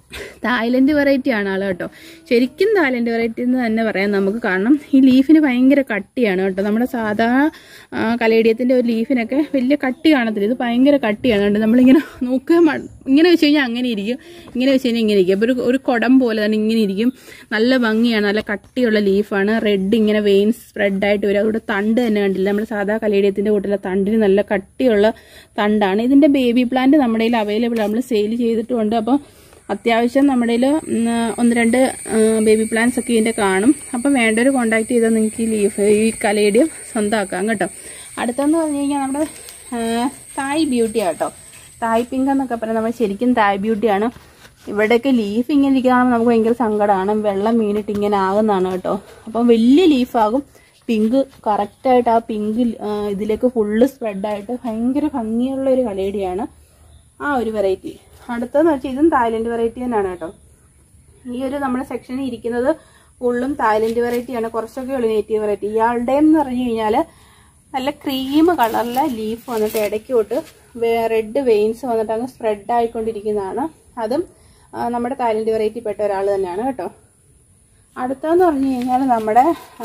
[SPEAKER 1] തായ്ലൻഡ് വെറൈറ്റി ആണ് ആൾ കേട്ടോ ശരിക്കും തായ്ലൻഡ് വെറൈറ്റി എന്ന് തന്നെ പറയാം നമുക്ക് കാരണം ഈ ലീഫിന് ഭയങ്കര കട്ടിയാണ് കേട്ടോ നമ്മുടെ സാധാ ആ, കലേഡിയത്തിൻ്റെ ഒരു ലീഫിനൊക്കെ വലിയ കട്ടി കാണത്തില്ല ഇത് ഭയങ്കര കട്ടിയാണ് കേട്ടോ നമ്മളിങ്ങനെ നോക്കുക മ- ഇങ്ങനെ വെച്ച് കഴിഞ്ഞാൽ അങ്ങനെ ഇരിക്കും ഇങ്ങനെ വെച്ച് കഴിഞ്ഞാൽ ഇങ്ങനെ ഇരിക്കും അപ്പോൾ ഒരു ഒരു കുടം പോലെ തന്നെ ഇങ്ങനെ ഇരിക്കും നല്ല ഭംഗിയാണ് നല്ല കട്ടിയുള്ള ലീഫാണ് റെഡ് ഇങ്ങനെ വെയിൻസ് സ്പ്രെഡായിട്ട് വരും അതുകൊണ്ട് തണ്ട് തന്നെ കണ്ടില്ല നമ്മുടെ സാധാ കലേഡിയത്തിൻ്റെ കൂട്ടിലെ തണ്ടിന് നല്ല കട്ടിയുള്ള തണ്ടാണ് ഇതിൻ്റെ ബേബി പ്ലാന്റ് നമ്മുടെ കയ്യിൽ അവൈലബിൾ നമ്മൾ സെയിൽ ചെയ്തിട്ടുമുണ്ട് അപ്പോൾ അത്യാവശ്യം നമ്മുടെ കയ്യിൽ ഒന്ന് രണ്ട് ബേബി പ്ലാന്റ്സ് ഒക്കെ ഇതിൻ്റെ കാണും അപ്പം വേണ്ടവർ കോൺടാക്ട് ചെയ്താൽ നിങ്ങൾക്ക് ഈ ലീഫ് ഈ കലേഡിയം സ്വന്തമാക്കാം കേട്ടോ അടുത്തെന്ന് പറഞ്ഞു കഴിഞ്ഞാൽ നമ്മുടെ ആ, തായ് ബ്യൂട്ടി കേട്ടോ തായ് പിങ്ക് എന്നൊക്കെ പറഞ്ഞാൽ നമ്മൾ ശരിക്കും തായ് ബ്യൂട്ടിയാണ് ഇവിടെയൊക്കെ ലീഫ് ഇങ്ങനെ ഇരിക്കുകയാണെങ്കിൽ നമുക്ക് ഭയങ്കര സങ്കടമാണ് വെള്ളം വീണിട്ട് ഇങ്ങനെ ആകുന്നതാണ് കേട്ടോ അപ്പം വലിയ ലീഫാകും പിങ്ക് കറക്റ്റായിട്ട് ആ പിങ്ക് ഇതിലേക്ക് ഫുള്ള് സ്പ്രെഡായിട്ട് ഭയങ്കര ഭംഗിയുള്ള ഒരു കലേഡിയാണ് ആ ഒരു വെറൈറ്റി അടുത്തതെന്ന് വെച്ചാൽ ഇതും തായ്ലൻഡ് വെറൈറ്റി തന്നെയാണ് കേട്ടോ ഈ ഒരു നമ്മുടെ സെക്ഷനിൽ ഇരിക്കുന്നത് ഫുള്ളും തായ്ലൻഡ് വെറൈറ്റിയാണ് കുറച്ചൊക്കെ ഉള്ളു നേറ്റീവ് വെറൈറ്റി ഇയാളുടെ എന്ന് പറഞ്ഞു കഴിഞ്ഞാൽ നല്ല ക്രീം കളറിലെ ലീഫ് വന്നിട്ട് ഇടയ്ക്ക് തൊട്ട് റെഡ് വെയിൻസ് വന്നിട്ട് അങ്ങ് സ്പ്രെഡ് ആയിക്കൊണ്ടിരിക്കുന്നതാണ് അതും ആ, നമ്മുടെ തായ്ലൻഡ് വെറൈറ്റി പെട്ട ഒരാൾ തന്നെയാണ് കേട്ടോ അടുത്തതെന്ന് പറഞ്ഞു കഴിഞ്ഞാൽ നമ്മുടെ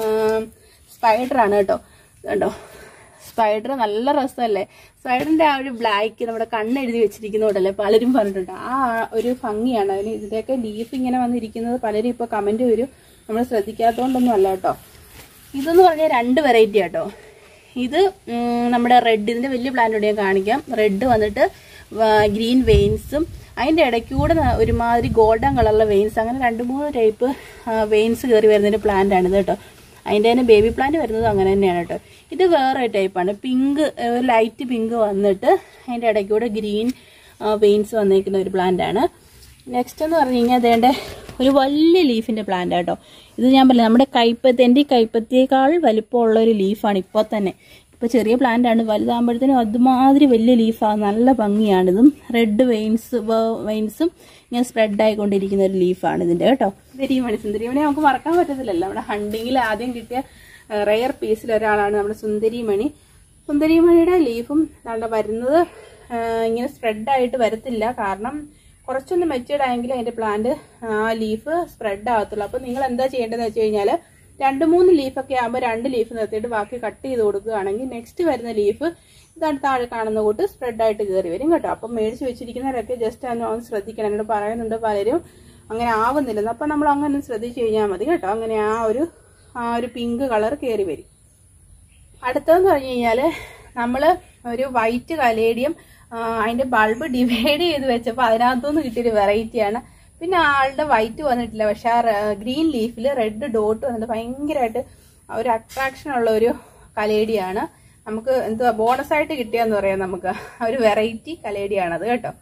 [SPEAKER 1] സ്പൈഡറാണ് കേട്ടോ കണ്ടോ സ്പൈഡർ നല്ല രസമല്ലേ സ്പൈഡറിന്റെ ആ ഒരു ബ്ലാക്ക് നമ്മുടെ കണ്ണെഴുതി വെച്ചിരിക്കുന്നതോടല്ലേ പലരും പറഞ്ഞിട്ടുണ്ട് ആ ഒരു ഭംഗിയാണ് അതിന് ഇതിന്റെയൊക്കെ ലീഫ് ഇങ്ങനെ വന്നിരിക്കുന്നത് പലരും ഇപ്പോൾ കമന്റ് വരും നമ്മൾ ശ്രദ്ധിക്കാത്തതുകൊണ്ടൊന്നും അല്ല കേട്ടോ ഇതെന്ന് പറഞ്ഞാൽ രണ്ട് വെറൈറ്റി കേട്ടോ ഇത് ഉം, നമ്മുടെ റെഡ് ഇതിന്റെ വലിയ പ്ലാന്റ് ഞാൻ കാണിക്കാം റെഡ് വന്നിട്ട് ഗ്രീൻ വെയിൻസും അതിന്റെ ഇടയ്ക്കൂടെ ന- ഒരുമാതിരി ഗോൾഡൻ കളറിലെ വെയിൻസ് അങ്ങനെ രണ്ട് മൂന്ന് ടൈപ്പ് വെയിൻസ് കയറി വരുന്നതിന്റെ പ്ലാന്റ് ആണ് ഇത് കേട്ടോ അതിന്റെ തന്നെ ബേബി പ്ലാന്റ് വരുന്നത് അങ്ങനെ തന്നെയാണ് കേട്ടോ ഇത് വേറെ ടൈപ്പാണ് പിങ്ക് ലൈറ്റ് പിങ്ക് വന്നിട്ട് അതിന്റെ ഇടയ്ക്കൂടെ ഗ്രീൻ വെയിൻസ് വന്നിരിക്കുന്ന ഒരു പ്ലാന്റ് ആണ് നെക്സ്റ്റ് എന്ന് പറഞ്ഞു കഴിഞ്ഞാൽ അതേണ്ട ഒരു വലിയ ലീഫിന്റെ പ്ലാന്റ് കേട്ടോ ഇത് ഞാൻ പറഞ്ഞു നമ്മുടെ കൈപ്പത്തി എൻ്റെ ഈ കൈപ്പത്തിയേക്കാൾ വലിപ്പമുള്ള ഒരു ലീഫാണ് ഇപ്പോൾ തന്നെ ഇപ്പോൾ ചെറിയ പ്ലാന്റ് ആണ് വലുതാകുമ്പോഴത്തേനും അതുമാതിരി വലിയ ലീഫാണ് നല്ല ഭംഗിയാണിതും റെഡ് വെയിൻസ് വെയിൻസും ഇങ്ങനെ സ്പ്രെഡ് ആയിക്കൊണ്ടിരിക്കുന്ന ഒരു ലീഫാണ് ഇതിൻ്റെ കേട്ടോ സുന്ദരിമണി സുന്ദരിമണി നമുക്ക് മറക്കാൻ പറ്റത്തില്ലല്ലോ നമ്മുടെ ഹണ്ടിങ്ങിൽ ആദ്യം കിട്ടിയ റെയർ പീസിൽ ഒരാളാണ് നമ്മുടെ സുന്ദരിമണി സുന്ദരിമണിയുടെ ലീഫും നമ്മുടെ വരുന്നത് ആ, ഇങ്ങനെ സ്പ്രെഡ് ആയിട്ട് വരത്തില്ല കാരണം കുറച്ചൊന്ന് മെച്ചേർഡ് ആയെങ്കിൽ അതിന്റെ പ്ലാന്റ് ആ ലീഫ് സ്പ്രെഡ് ആകത്തുള്ളൂ അപ്പൊ നിങ്ങൾ എന്താ ചെയ്യേണ്ടതെന്ന് വെച്ച് കഴിഞ്ഞാൽ രണ്ട് മൂന്ന് ലീഫൊക്കെ ആകുമ്പോൾ രണ്ട് ലീഫ് നിർത്തിയിട്ട് ബാക്കി കട്ട് ചെയ്ത് കൊടുക്കുകയാണെങ്കിൽ നെക്സ്റ്റ് വരുന്ന ലീഫ് ഇതാണ് താഴെ കാണുന്ന കൂട്ട് സ്പ്രെഡ് ആയിട്ട് കയറി വരും കേട്ടോ അപ്പം മേടിച്ച് വെച്ചിരിക്കുന്നവരൊക്കെ ജസ്റ്റ് ഒന്ന് ഒന്ന് ശ്രദ്ധിക്കണം എന്നോട് പറയുന്നുണ്ട് പലരും അങ്ങനെ ആവുന്നില്ലെന്ന് അപ്പം നമ്മൾ അങ്ങനെ ഒന്ന് ശ്രദ്ധിച്ചു കഴിഞ്ഞാൽ മതി കേട്ടോ അങ്ങനെ ആ ഒരു ആ ഒരു പിങ്ക് കളർ കയറി വരും അടുത്തതെന്ന് പറഞ്ഞു കഴിഞ്ഞാൽ നമ്മൾ ഒരു വൈറ്റ് കലേഡിയം അതിന്റെ ബൾബ് ഡിവൈഡ് ചെയ്ത് വെച്ചപ്പോൾ അതിനകത്തുനിന്ന് കിട്ടിയൊരു വെറൈറ്റിയാണ് പിന്നെ ആളുടെ വൈറ്റ് വന്നിട്ടില്ല പക്ഷെ ആ ഗ്രീൻ ലീഫിൽ റെഡ് ഡോട്ട് വന്നിട്ട് ഭയങ്കരമായിട്ട് ഒരു അട്രാക്ഷൻ ഉള്ള ഒരു കലേഡിയാണ് നമുക്ക് എന്തുവാ ബോണസ് ആയിട്ട് കിട്ടിയെന്ന് പറയാം നമുക്ക് ആ ഒരു വെറൈറ്റി കലേഡിയാണത് കേട്ടോ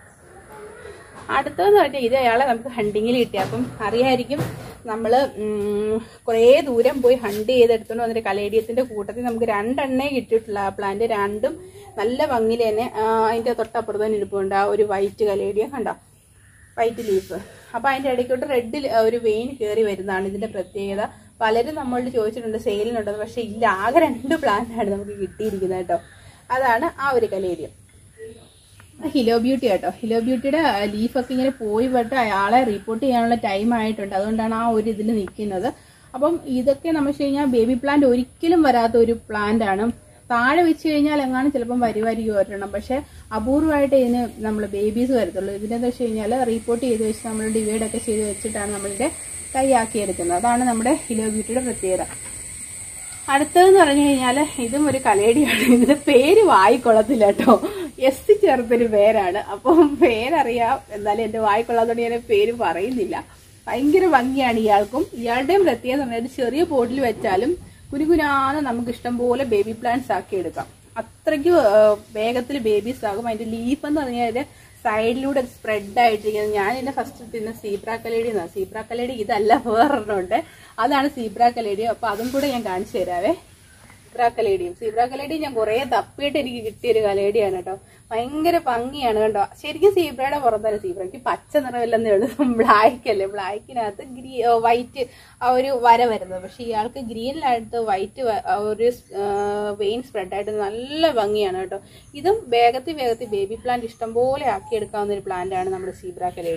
[SPEAKER 1] അടുത്തതെന്ന് പറഞ്ഞാൽ ഇത് അയാളെ നമുക്ക് ഹണ്ടിങ്ങിൽ കിട്ടി അപ്പം അറിയായിരിക്കും നമ്മൾ കുറേ ദൂരം പോയി ഹണ്ട് ചെയ്തെടുത്തോണ്ട് വന്നിട്ട് കലേഡിയത്തിന്റെ കൂട്ടത്തിൽ നമുക്ക് രണ്ടെണ്ണേ കിട്ടിയിട്ടുള്ള ആ പ്ലാന്റ് രണ്ടും നല്ല ഭംഗിയിൽ തന്നെ ആ, അതിന്റെ തൊട്ടപ്പുറത്ത് തന്നെ ഇരിപ്പുണ്ട് ആ ഒരു വൈറ്റ് കലേഡിയ കണ്ടോ വൈറ്റ് ലീഫ് അപ്പൊ അതിന്റെ ഇടയ്ക്കോട്ട് റെഡിൽ ഒരു വെയിൻ കയറി വരുന്നതാണ് ഇതിന്റെ പ്രത്യേകത പലരും നമ്മളോട് ചോദിച്ചിട്ടുണ്ട് സെയിലിനുണ്ടെന്ന് പക്ഷെ ഇല്ല ആകെ രണ്ട് പ്ലാന്റ് ആണ് നമുക്ക് കിട്ടിയിരിക്കുന്നത് കേട്ടോ അതാണ് ആ ഒരു കലേഡിയം ഹിലോ ബ്യൂട്ടി കേട്ടോ ഹിലോ ബ്യൂട്ടിയുടെ ലീഫൊക്കെ ഇങ്ങനെ പോയി പെട്ട് അയാളെ റിപ്പോർട്ട് ചെയ്യാനുള്ള ടൈം ആയിട്ടുണ്ട് അതുകൊണ്ടാണ് ആ ഒരു ഇതിൽ നിൽക്കുന്നത് അപ്പം ഇതൊക്കെ നമ്മൾ വെച്ച് കഴിഞ്ഞാൽ ബേബി പ്ലാന്റ് ഒരിക്കലും വരാത്ത ഒരു പ്ലാന്റ് ആണ് താഴെ വെച്ച് കഴിഞ്ഞാൽ എങ്ങാനും ചിലപ്പം വരുമായിരിക്കും ഒരെണ്ണം പക്ഷെ അപൂർവമായിട്ട് ഇതിന് നമ്മൾ ബേബീസ് വരത്തുള്ളൂ ഇതിനെന്ന് വെച്ച് കഴിഞ്ഞാൽ റിപ്പോർട്ട് ചെയ്ത് വെച്ച് നമ്മൾ ഡിവൈഡ് ഒക്കെ ചെയ്ത് വെച്ചിട്ടാണ് നമ്മളുടെ തൈയാക്കിയെടുക്കുന്നത് അതാണ് നമ്മുടെ ഹിലോ ബ്യൂട്ടിയുടെ പ്രത്യേകത അടുത്തതെന്ന് പറഞ്ഞു കഴിഞ്ഞാൽ ഇതും ഒരു കലേഡിയാണ് ഇതിന്റെ പേര് വായിക്കൊള്ളത്തില്ല കേട്ടോ എസ് ചേർത്തൊരു പേരാണ് അപ്പം പേരറിയാം എന്നാലും എന്റെ വായിക്കൊള്ളാത്തോണ്ട് ഞാൻ പേര് പറയുന്നില്ല ഭയങ്കര ഭംഗിയാണ് ഇയാൾക്കും ഇയാളുടെയും പ്രത്യേകത എന്ന് പറഞ്ഞാൽ ചെറിയ പോട്ടിൽ വെച്ചാലും കുനുകുനാന്ന് നമുക്ക് ഇഷ്ടം പോലെ ബേബി പ്ലാന്റ്സ് ആക്കി എടുക്കാം അത്രയ്ക്ക് വേഗത്തിൽ ബേബീസ് ആകും അതിന്റെ ലീഫ് എന്ന് പറഞ്ഞാൽ സൈഡിലൂടെ സ്പ്രെഡ് ആയിട്ടിരിക്കുന്നത് ഞാൻ എന്റെ ഫസ്റ്റ് തിന്ന സീബ്ര കലേഡി എന്നാ സീബ്ര കലേഡി ഇതല്ല വേറൊരെണ്ണമുണ്ട് അതാണ് സീബ്ര കലേഡി അപ്പൊ അതും കൂടെ ഞാൻ കാണിച്ചു തരാവേ സീബ്ര കലേഡിയും സീബ്ര കലേഡി ഞാൻ കുറെ തപ്പിയിട്ട് എനിക്ക് കിട്ടിയ ഒരു കലേഡിയാണ് കേട്ടോ ഭയങ്കര ഭംഗിയാണ് കേട്ടോ ശരിക്കും സീബ്രയുടെ പുറത്തല്ല സീബ്രയ്ക്ക് പച്ച നിറമില്ലെന്നേ ഉള്ളൂ ബ്ലാക്ക് അല്ലേ ബ്ലാക്കിനകത്ത് ഗ്രീ വൈറ്റ് ആ ഒരു വര വരുന്നത് പക്ഷെ ഇയാൾക്ക് ഗ്രീനിനകത്ത് വൈറ്റ് ഒരു വെയിൻ സ്പ്രെഡ് ആയിട്ട് നല്ല ഭംഗിയാണ് കേട്ടോ ഇതും വേഗത്തിൽ വേഗത്തിൽ ബേബി പ്ലാന്റ് ഇഷ്ടംപോലെ ആക്കിയെടുക്കാവുന്ന ഒരു പ്ലാന്റ് ആണ് നമ്മുടെ സീബ്ര കലേഡിയം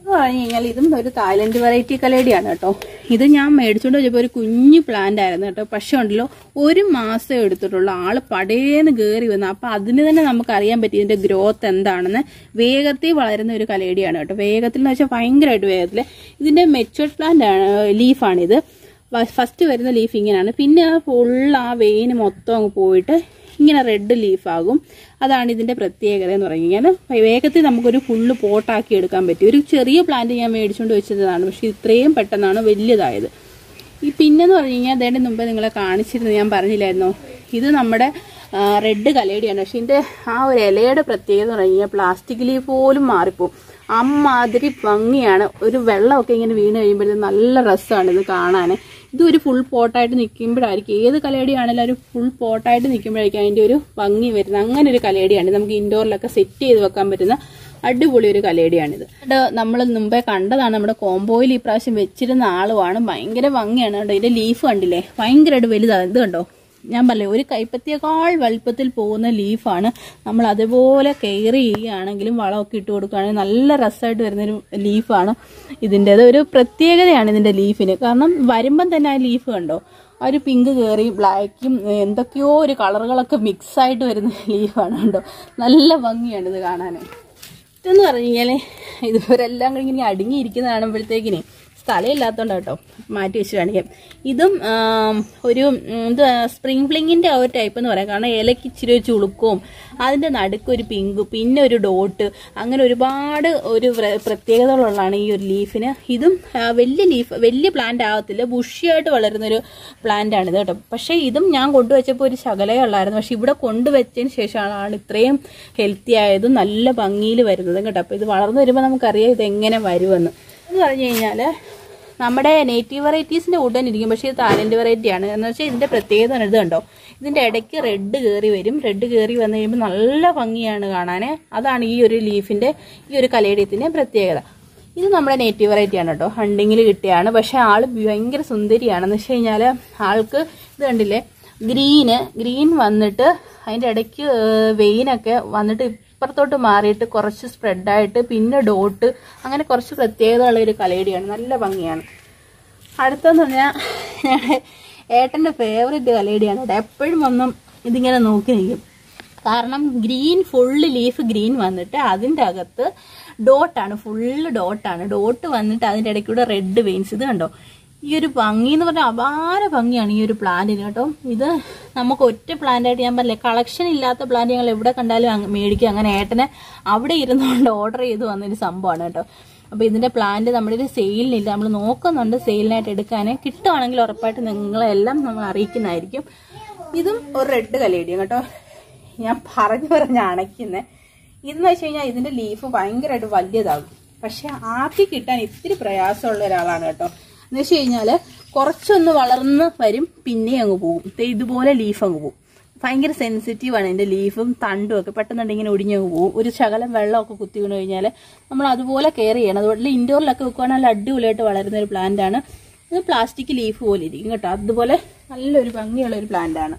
[SPEAKER 1] എന്ന് പറഞ്ഞു കഴിഞ്ഞാൽ ഇതും ഒരു തായ്ലൻഡ് വെറൈറ്റി കലേഡിയാണ് കേട്ടോ ഇത് ഞാൻ മേടിച്ചുകൊണ്ട് വെച്ചപ്പോൾ ഒരു കുഞ്ഞു പ്ലാന്റ് ആയിരുന്നു കേട്ടോ പക്ഷെ ഉണ്ടല്ലോ ഒരു മാസം എടുത്തിട്ടുള്ള ആള് പടേന്ന് കയറി വന്നു അപ്പൊ അതിന് തന്നെ നമുക്ക് അറിയാൻ പറ്റി ഇതിന്റെ ഗ്രോത്ത് എന്താണെന്ന് വേഗത്തിൽ വളരുന്ന ഒരു കലേഡിയാണ് കേട്ടോ വേഗത്തിൽ എന്ന് വെച്ചാൽ ഭയങ്കരമായിട്ട് വേഗത്തിൽ ഇതിന്റെ മെച്ചുവർഡ് പ്ലാന്റ് ആണ് ലീഫാണിത് ഫസ്റ്റ് വരുന്ന ലീഫ് ഇങ്ങനെയാണ് പിന്നെ ഫുൾ ആ വെയിന് മൊത്തം അങ്ങ് പോയിട്ട് ഇങ്ങനെ റെഡ് ലീഫാകും അതാണ് ഇതിന്റെ പ്രത്യേകത എന്ന് പറഞ്ഞു കഴിഞ്ഞാൽ വേഗത്തിൽ നമുക്കൊരു ഫുള്ള് പോട്ടാക്കി എടുക്കാൻ പറ്റും ഒരു ചെറിയ പ്ലാന്റ് ഞാൻ മേടിച്ചുകൊണ്ട് വെച്ചതാണ് പക്ഷെ ഇത്രയും പെട്ടെന്നാണ് വലിയതായത് ഈ പിന്നെന്ന് പറഞ്ഞു കഴിഞ്ഞാൽ അതേണ്ട മുമ്പ് നിങ്ങളെ കാണിച്ചിരുന്നു ഞാൻ പറഞ്ഞില്ലായിരുന്നോ ഇത് നമ്മുടെ റെഡ് കലേടിയാണ് പക്ഷെ ഇതിന്റെ ആ ഒരു ഇലയുടെ പ്രത്യേകത എന്ന് പറഞ്ഞു കഴിഞ്ഞാൽ പ്ലാസ്റ്റിക് ലീഫ് പോലും മാറിപ്പോവും അമ്മാതിരി ഭംഗിയാണ് ഒരു വെള്ളമൊക്കെ ഇങ്ങനെ വീണ് കഴിയുമ്പോഴത്തേക്കും നല്ല രസമാണ് ഇത് കാണാൻ ഇത് ഒരു ഫുൾ പോട്ടായിട്ട് നിൽക്കുമ്പോഴായിരിക്കും ഏത് കലേടിയാണെങ്കിലും ഒരു ഫുൾ പോട്ടായിട്ട് നിൽക്കുമ്പോഴായിരിക്കും അതിന്റെ ഒരു ഭംഗി വരുന്നത് അങ്ങനെ ഒരു കലേടിയാണ് നമുക്ക് ഇൻഡോറിലൊക്കെ സെറ്റ് ചെയ്ത് വെക്കാൻ പറ്റുന്ന അടിപൊളി ഒരു കലേടിയാണിത് ഇത് നമ്മൾ മുമ്പേ കണ്ടതാണ് നമ്മുടെ കോമ്പോയിൽ ഈ പ്രാവശ്യം വെച്ചിരുന്ന ആളുമാണ് ഭയങ്കര ഭംഗിയാണ് കേട്ടോ ഇതിന്റെ ലീഫ് കണ്ടില്ലേ ഭയങ്കരമായിട്ട് വലുതാണ് ഇത് കണ്ടോ ഞാൻ പറഞ്ഞില്ലേ ഒരു കൈപ്പത്തിയേക്കാൾ വലുപ്പത്തിൽ പോകുന്ന ലീഫാണ് നമ്മൾ അതുപോലെ കെയർ ചെയ്യുകയാണെങ്കിലും വളമൊക്കെ ഇട്ട് കൊടുക്കുകയാണെങ്കിൽ നല്ല രസമായിട്ട് വരുന്നൊരു ലീഫാണ് ഇതിൻ്റെത് ഒരു പ്രത്യേകതയാണ് ഇതിൻ്റെ ലീഫിന് കാരണം വരുമ്പം തന്നെ ആ ലീഫ് കണ്ടോ ആ ഒരു പിങ്ക് കയറി ബ്ലാക്കും എന്തൊക്കെയോ ഒരു കളറുകളൊക്കെ മിക്സ് ആയിട്ട് വരുന്ന ലീഫാണ് കണ്ടോ നല്ല ഭംഗിയാണ് ഇത് കാണാൻ ഇതെന്ന് പറഞ്ഞു കഴിഞ്ഞാൽ ഇതുവരെല്ലാം കൂടി ഇങ്ങനെ അടുങ്ങിയിരിക്കുന്ന കാണുമ്പോഴത്തേക്കിനെ സ്ഥലമില്ലാത്തതുകൊണ്ട് കേട്ടോ മാറ്റി വെച്ച് കാണിക്കാം ഇതും ആം, ഒരു ഉം, എന്തുവാ സ്പ്രിംഗ് ഫ്ലിങ്ങിന്റെ ആ ഒരു ടൈപ്പ് എന്ന് പറയാം കാരണം ഇലയ്ക്ക് ഇച്ചിരി ഒരു ചുളുക്കവും അതിന്റെ നടുക്ക് ഒരു പിങ്കും പിന്നെ ഒരു ഡോട്ട് അങ്ങനെ ഒരുപാട് ഒരു വ്ര- പ്രത്യേകതകളുള്ളതാണ് ഈ ഒരു ലീഫിന് ഇതും ആ, വലിയ ലീഫ് വലിയ പ്ലാന്റ് ആകത്തില്ല ബുഷിയായിട്ട് വളരുന്ന ഒരു പ്ലാന്റ് ആണ് ഇത് കേട്ടോ പക്ഷേ ഇതും ഞാൻ കൊണ്ടുവച്ചപ്പോൾ ഒരു ശകലേ ഉള്ളായിരുന്നു പക്ഷെ ഇവിടെ കൊണ്ടുവച്ചതിന് ശേഷമാണ് ഇത്രയും ഹെൽത്തി ആയതും നല്ല ഭംഗിയിൽ വരുന്നതും കേട്ടോ അപ്പോൾ ഇത് വളർന്നു വരുമ്പോൾ നമുക്കറിയാം ഇത് എങ്ങനെ വരുമെന്ന് എന്ന് പറഞ്ഞു കഴിഞ്ഞാൽ നമ്മുടെ നേറ്റീവ് വെറൈറ്റീസിന്റെ ഉടൻ ഇരിക്കും പക്ഷേ ഇത് തായ്ലൻഡ് വെറൈറ്റിയാണ് എന്ന് വെച്ചാൽ ഇതിന്റെ പ്രത്യേകത ഇത് കണ്ടോ ഇതിന്റെ ഇടയ്ക്ക് റെഡ് കയറി വരും റെഡ് കയറി വന്നു കഴിയുമ്പോൾ നല്ല ഭംഗിയാണ് കാണാൻ അതാണ് ഈ ഒരു ലീഫിന്റെ ഈ ഒരു കലേഡിയത്തിന്റെ പ്രത്യേകത ഇത് നമ്മുടെ നേറ്റീവ് വെറൈറ്റി ആണ് കേട്ടോ ഹണ്ടിങ്ങിൽ കിട്ടിയാണ് പക്ഷെ ആള് ഭയങ്കര സുന്ദരിയാണെന്ന് വെച്ച് കഴിഞ്ഞാൽ ആൾക്ക് ഇത് കണ്ടില്ലേ ഗ്രീന് ഗ്രീൻ വന്നിട്ട് അതിന്റെ ഇടയ്ക്ക് വെയിനൊക്കെ വന്നിട്ട് ഇപ്പുറത്തോട്ട് മാറിയിട്ട് കുറച്ച് സ്പ്രെഡായിട്ട് പിന്നെ ഡോട്ട് അങ്ങനെ കുറച്ച് പ്രത്യേകതയുള്ള ഒരു കലേഡിയാണ് നല്ല ഭംഗിയാണ് അടുത്തെന്ന് പറഞ്ഞാൽ ഏട്ടൻ്റെ ഫേവറേറ്റ് കലേഡിയാണ് കേട്ടോ എപ്പോഴും ഒന്നും ഇതിങ്ങനെ നോക്കി നിൽക്കും കാരണം ഗ്രീൻ ഫുള്ള് ലീഫ് ഗ്രീൻ വന്നിട്ട് അതിൻ്റെ അകത്ത് ഡോട്ടാണ് ഫുള്ള് ഡോട്ടാണ് ഡോട്ട് വന്നിട്ട് അതിൻ്റെ ഇടയ്ക്കൂടെ റെഡ് വെയിൻസ് ഇത് കണ്ടോ ഈ ഒരു ഭംഗി എന്ന് പറഞ്ഞാൽ അപാര ഭംഗിയാണ് ഈ ഒരു പ്ലാന്റിന് കേട്ടോ ഇത് നമുക്ക് ഒറ്റ പ്ലാന്റ് ആയിട്ട് ഞാൻ പറഞ്ഞില്ലേ കളക്ഷൻ ഇല്ലാത്ത പ്ലാന്റ് ഞങ്ങൾ എവിടെ കണ്ടാലും അങ്ങ് മേടിക്കും അങ്ങനെ ഏട്ടനെ അവിടെ ഇരുന്നുകൊണ്ട് ഓർഡർ ചെയ്ത് വന്നൊരു സംഭവമാണ് കേട്ടോ അപ്പോൾ ഇതിന്റെ പ്ലാന്റ് നമ്മുടെ ഒരു സെയിലിനില്ല നമ്മൾ നോക്കുന്നുണ്ട് സെയിലിനായിട്ട് എടുക്കാൻ കിട്ടുവാണെങ്കിൽ ഉറപ്പായിട്ട് നിങ്ങളെല്ലാം നമ്മൾ അറിയിക്കുന്നതായിരിക്കും ഇതും ഒരു റെഡ് കലേഡിയും കേട്ടോ ഞാൻ പറഞ്ഞു പറഞ്ഞ് അണയ്ക്കുന്നത് ഇതെന്ന് വെച്ച് കഴിഞ്ഞാൽ ഇതിന്റെ ലീഫ് ഭയങ്കരമായിട്ട് വലിയതാകും പക്ഷെ ആക്കി കിട്ടാൻ ഇത്തിരി പ്രയാസമുള്ള ഒരാളാണ് കേട്ടോ എന്ന് വെച്ച് കഴിഞ്ഞാല് കുറച്ചൊന്ന് വളർന്ന് വരും പിന്നെ അങ്ങ് പോകും ദേ ഇതുപോലെ ലീഫ് അങ്ങ് പോകും ഭയങ്കര സെൻസിറ്റീവ് ആണ് ഇതിന്റെ ലീഫും തണ്ടും ഒക്കെ പെട്ടെന്ന് ഇങ്ങനെ ഒടിഞ്ഞു പോകും ഒരു ശകലം വെള്ളമൊക്കെ കുത്തി വീണ് കഴിഞ്ഞാൽ നമ്മൾ അതുപോലെ കെയർ ചെയ്യണം അതുപോലെ ഇൻഡോറിലൊക്കെ വെക്കുകയാണെങ്കിൽ നല്ല അടിപൊളിയായിട്ട് വളരുന്ന ഒരു പ്ലാന്റ് ആണ് ഇത് പ്ലാസ്റ്റിക് ലീഫ് പോലെ ഇരിക്കും കേട്ടോ അതുപോലെ നല്ലൊരു ഭംഗിയുള്ള ഒരു പ്ലാന്റ് ആണ്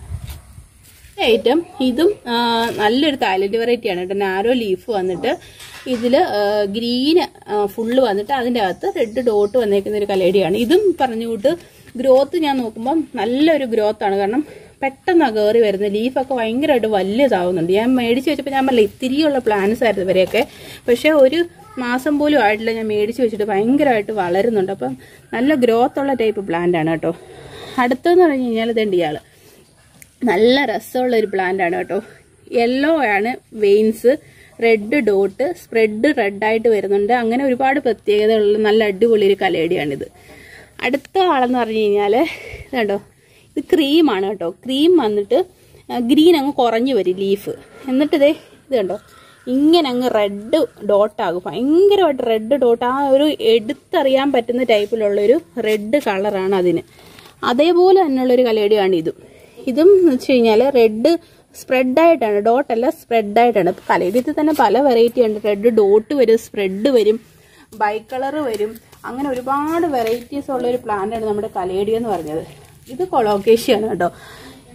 [SPEAKER 1] ഐറ്റം ഇതും ആ, നല്ലൊരു തായ്ലൻഡ് വെറൈറ്റി ആണ് കേട്ടോ നാരോ ലീഫ് വന്നിട്ട് ഇതിൽ ഗ്രീന് ഫുള്ള് വന്നിട്ട് അതിൻ്റെ അകത്ത് റെഡ് ഡോട്ട് വന്നേക്കുന്ന ഒരു കലേഡിയാണ് ഇതും പറഞ്ഞു കൂട്ട് ഗ്രോത്ത് ഞാൻ നോക്കുമ്പം നല്ലൊരു ഗ്രോത്ത് ആണ് കാരണം പെട്ടെന്ന് കയറി വരുന്നത് ലീഫൊക്കെ ഭയങ്കരമായിട്ട് വലുതാവുന്നുണ്ട് ഞാൻ മേടിച്ച് വെച്ചപ്പോൾ ഞാൻ പറഞ്ഞില്ല ഇത്തിരിയുള്ള പ്ലാന്റ്സ് ആയിരുന്നു ഇവരെയൊക്കെ പക്ഷേ ഒരു മാസം പോലും ആയിട്ടില്ല ഞാൻ മേടിച്ച് വെച്ചിട്ട് ഭയങ്കരമായിട്ട് വളരുന്നുണ്ട് അപ്പം നല്ല ഗ്രോത്ത് ഉള്ള ടൈപ്പ് പ്ലാന്റ് ആണ് കേട്ടോ അടുത്തെന്ന് പറഞ്ഞു കഴിഞ്ഞാൽ ഇതുണ്ട് ഇയാൾ നല്ല രസമുള്ള ഒരു പ്ലാന്റ് ആണ് കേട്ടോ യെല്ലോ ആണ് വെയിൻസ് റെഡ് ഡോട്ട് സ്പ്രെഡ് റെഡായിട്ട് വരുന്നുണ്ട് അങ്ങനെ ഒരുപാട് പ്രത്യേകതകളുള്ള നല്ല അടിപൊളി ഒരു കലേഡിയാണിത് അടുത്ത ആളെന്ന് പറഞ്ഞു കഴിഞ്ഞാൽ ഇതുണ്ടോ ഇത് ക്രീമാണ് കേട്ടോ ക്രീം വന്നിട്ട് ഗ്രീൻ അങ്ങ് കുറഞ്ഞു വരും ലീഫ് എന്നിട്ട് ഇതേ ഇത് കണ്ടോ ഇങ്ങനെ അങ്ങ് റെഡ് ഡോട്ടാകും ഭയങ്കരമായിട്ട് റെഡ് ഡോട്ട് ആ ഒരു എടുത്തറിയാൻ പറ്റുന്ന ടൈപ്പിലുള്ളൊരു റെഡ് കളറാണ് അതിന് അതേപോലെ തന്നെയുള്ളൊരു കലേഡിയാണ് ഇതും ഇതും എന്ന് വെച്ച് കഴിഞ്ഞാൽ റെഡ് സ്പ്രെഡായിട്ടാണ് ഡോട്ടല്ല സ്പ്രെഡായിട്ടാണ് ഇപ്പം കലേഡിയത്തിൽ തന്നെ പല വെറൈറ്റി ഉണ്ട് റെഡ് ഡോട്ട് വരും സ്പ്രെഡ് വരും ബൈ കളർ വരും അങ്ങനെ ഒരുപാട് വെറൈറ്റീസ് ഉള്ള ഒരു പ്ലാന്റ് ആണ് നമ്മുടെ കലേഡിയ എന്ന് പറഞ്ഞത് ഇത് കൊളോക്കേഷ്യാണ് കേട്ടോ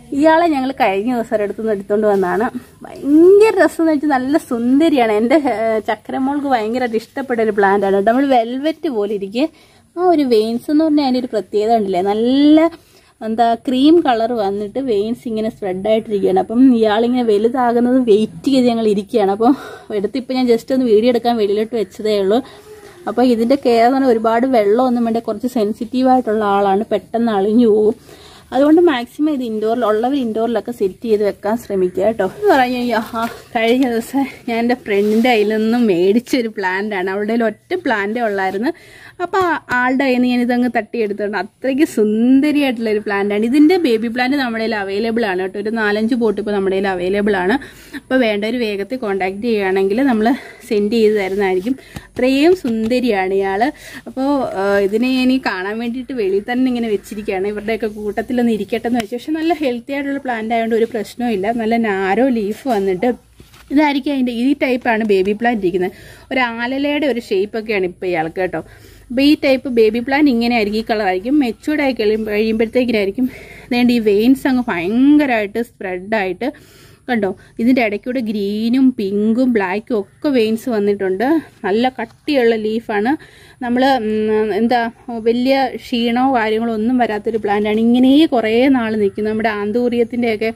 [SPEAKER 1] ഇയാളെ ഞങ്ങൾ കഴിഞ്ഞ ദിവസം ഒരിടത്തു നിന്ന് എടുത്തുകൊണ്ട് വന്നതാണ് ഭയങ്കര രസം എന്ന് വെച്ചാൽ നല്ല സുന്ദരിയാണ് എൻ്റെ ഏഹ്, ചക്കരമോൾക്ക് ഭയങ്കരമായിട്ട് ഇഷ്ടപ്പെട്ട ഒരു പ്ലാന്റ് ആണ് നമ്മൾ വെൽവെറ്റ് പോലെ ഇരിക്കെ ആ ഒരു വെയിൻസ് എന്ന് പറഞ്ഞാൽ അതിൻ്റെ ഒരു പ്രത്യേകത ഉണ്ടല്ലേ നല്ല എന്താ ക്രീം കളർ വന്നിട്ട് വെയിൻസ് ഇങ്ങനെ സ്പ്രെഡ് ആയിട്ടിരിക്കുകയാണ് അപ്പം ഇയാളിങ്ങനെ വലുതാകുന്നത് വെയിറ്റ് ചെയ്ത് ഞങ്ങൾ ഇരിക്കുകയാണ് അപ്പം എടുത്തിപ്പോൾ ഞാൻ ജസ്റ്റ് ഒന്ന് വീഡിയോ എടുക്കാൻ വെളിയിലോട്ട് വെച്ചതേ ഉള്ളൂ അപ്പോൾ ഇതിൻ്റെ കെയർ എന്ന് പറഞ്ഞാൽ ഒരുപാട് വെള്ളമൊന്നും വേണ്ട കുറച്ച് സെൻസിറ്റീവ് ആയിട്ടുള്ള ആളാണ് പെട്ടെന്ന് അളിഞ്ഞു പോകും അതുകൊണ്ട് മാക്സിമം ഇത് ഇൻഡോറിൽ ഉള്ളവർ ഇൻഡോറിലൊക്കെ സെറ്റ് ചെയ്ത് വെക്കാൻ ശ്രമിക്കുക കേട്ടോ എന്ന് പറഞ്ഞു കഴിഞ്ഞാൽ ആ കഴിഞ്ഞ ദിവസം ഞാൻ എൻ്റെ ഫ്രണ്ടിൻ്റെ കയ്യിൽ നിന്നും മേടിച്ചൊരു പ്ലാന്റ് ആണ് അവളുടെ കയ്യിൽ ഒറ്റ പ്ലാന്റേ ഉള്ളായിരുന്നു അപ്പോൾ ആളുടെ കയ്യിൽ നിന്ന് ഞാനിതങ്ങ് തട്ടിയെടുത്തിട്ടുണ്ട് അത്രയ്ക്ക് സുന്ദരിയായിട്ടുള്ള ഒരു പ്ലാന്റ് ആണ് ഇതിൻ്റെ ബേബി പ്ലാന്റ് നമ്മുടെ കയ്യിൽ അവൈലബിൾ ആണ് കേട്ടോ ഒരു നാലഞ്ച് പോട്ട് ഇപ്പോൾ നമ്മുടെ കയ്യിൽ അവൈലബിൾ ആണ് അപ്പോൾ വേണ്ട ഒരു വേഗത്തിൽ കോൺടാക്ട് ചെയ്യുകയാണെങ്കിൽ നമ്മൾ സെൻഡ് ചെയ്ത് തരുന്നതായിരിക്കും അത്രയും സുന്ദരിയാണ് ഇയാൾ അപ്പോൾ ഇതിനെ ഇനി കാണാൻ വേണ്ടിയിട്ട് വെളിയിൽ തന്നെ ഇങ്ങനെ വെച്ചിരിക്കുകയാണ് ഇവരുടെയൊക്കെ കൂട്ടത്തിലൊന്ന് ഇരിക്കട്ടെ എന്ന് വെച്ചു പക്ഷെ നല്ല ഹെൽത്തി ആയിട്ടുള്ള പ്ലാന്റ് ആയതുകൊണ്ട് ഒരു പ്രശ്നവും ഇല്ല നല്ല നാരോ ലീഫ് വന്നിട്ട് ഇതായിരിക്കും അതിൻ്റെ ഈ ടൈപ്പാണ് ബേബി പ്ലാന്റ് ഇരിക്കുന്നത് ഒരു ആലലയുടെ ഒരു ഷേപ്പൊക്കെയാണ് ഇപ്പോൾ ഇയാൾക്ക് കേട്ടോ അപ്പോൾ ഈ ടൈപ്പ് ബേബി പ്ലാന്റ് ഇങ്ങനെ ആയിരിക്കും ഈ കളറായിരിക്കും മെച്ചൂർഡ് ആയി കഴിയുമ്പോൾ കഴിയുമ്പോഴത്തേക്കിനായിരിക്കും അതുകൊണ്ട് ഈ വെയിൻസ് അങ്ങ് ഭയങ്കരമായിട്ട് സ്പ്രെഡായിട്ട് കണ്ടോ ഇതിൻ്റെ ഇടയ്ക്കൂടെ ഗ്രീനും പിങ്കും ബ്ലാക്കും ഒക്കെ വെയിൻസ് വന്നിട്ടുണ്ട് നല്ല കട്ടിയുള്ള ലീഫാണ് നമ്മൾ എന്താ വലിയ ക്ഷീണമോ കാര്യങ്ങളോ ഒന്നും വരാത്തൊരു പ്ലാന്റാണ് ഇങ്ങനെ കുറേ നാൾ നിൽക്കും നമ്മുടെ ആന്തൂറിയത്തിൻ്റെയൊക്കെ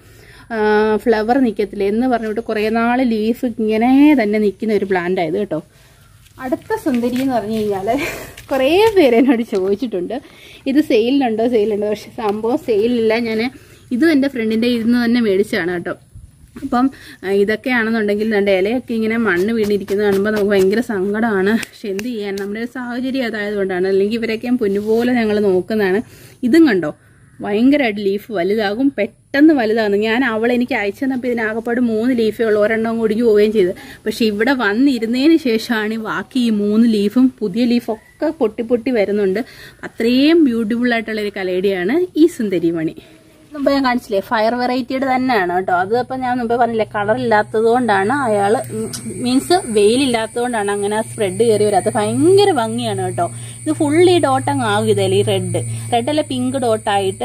[SPEAKER 1] ഫ്ലവർ നിൽക്കത്തില്ല എന്ന് പറഞ്ഞിട്ട് കുറേ നാൾ ലീഫ് ഇങ്ങനെ തന്നെ നിൽക്കുന്ന ഒരു പ്ലാന്റ് ആയത് കേട്ടോ അടുത്ത സുന്ദരി എന്ന് പറഞ്ഞു കഴിഞ്ഞാൽ കുറേ പേര് എന്നോട് ചോദിച്ചിട്ടുണ്ട് ഇത് സെയിലിനുണ്ടോ സെയിലുണ്ടോ പക്ഷെ സംഭവം സെയിലില്ല ഞാൻ ഇതും എൻ്റെ ഫ്രണ്ടിൻ്റെ ഇരുന്ന് തന്നെ മേടിച്ചതാണ് കേട്ടോ അപ്പം ആ, ഇതൊക്കെയാണെന്നുണ്ടെങ്കിൽ എൻ്റെ ഇലയൊക്കെ ഇങ്ങനെ മണ്ണ് വീണിരിക്കുന്നത് കാണുമ്പോൾ നമുക്ക് ഭയങ്കര സങ്കടമാണ് പക്ഷെ എന്ത് ചെയ്യാൻ നമ്മുടെ ഒരു സാഹചര്യം അതായതുകൊണ്ടാണ് അല്ലെങ്കിൽ ഇവരൊക്കെ പൊന്നുപോലെ ഞങ്ങൾ നോക്കുന്നതാണ് ഇതും കണ്ടോ ഭയങ്കരമായിട്ട് ലീഫ് വലുതാകും പെട്ടെന്ന് വലുതാകുന്നു ഞാൻ അവൾ എനിക്ക് അയച്ചു തന്നപ്പോൾ ഇതിനാകപ്പാട് മൂന്ന് ലീഫേ ഉള്ളൂ ഒരെണ്ണം ഒടിഞ്ഞു പോവുകയും ചെയ്തു പക്ഷെ ഇവിടെ വന്നിരുന്നതിന് ശേഷമാണ് ഈ ബാക്കി ഈ മൂന്ന് ലീഫും പുതിയ ലീഫൊക്കെ പൊട്ടി പൊട്ടി വരുന്നുണ്ട് അത്രയും ബ്യൂട്ടിഫുൾ ആയിട്ടുള്ള ഒരു കലേഡിയാണ് ഈ സുന്ദരിമണി മുമ്പ് ഞാൻ കാണിച്ചില്ലേ ഫയർ വെറൈറ്റിയുടെ തന്നെയാണ് കേട്ടോ അത് ഇപ്പം ഞാൻ മുമ്പ് പറഞ്ഞില്ലേ കളർ ഇല്ലാത്തത് കൊണ്ടാണ് അയാൾ മീൻസ് വെയിലില്ലാത്തത് അങ്ങനെ ആ സ്പ്രെഡ് കയറി വരാത്തത് ഭയങ്കര ഭംഗിയാണ് കേട്ടോ ഇത് ഫുൾ ഈ ഡോട്ട് അങ്ങ് ആകും ഇതല്ലേ ഈ റെഡ് റെഡ് അല്ല പിങ്ക് ഡോട്ടായിട്ട്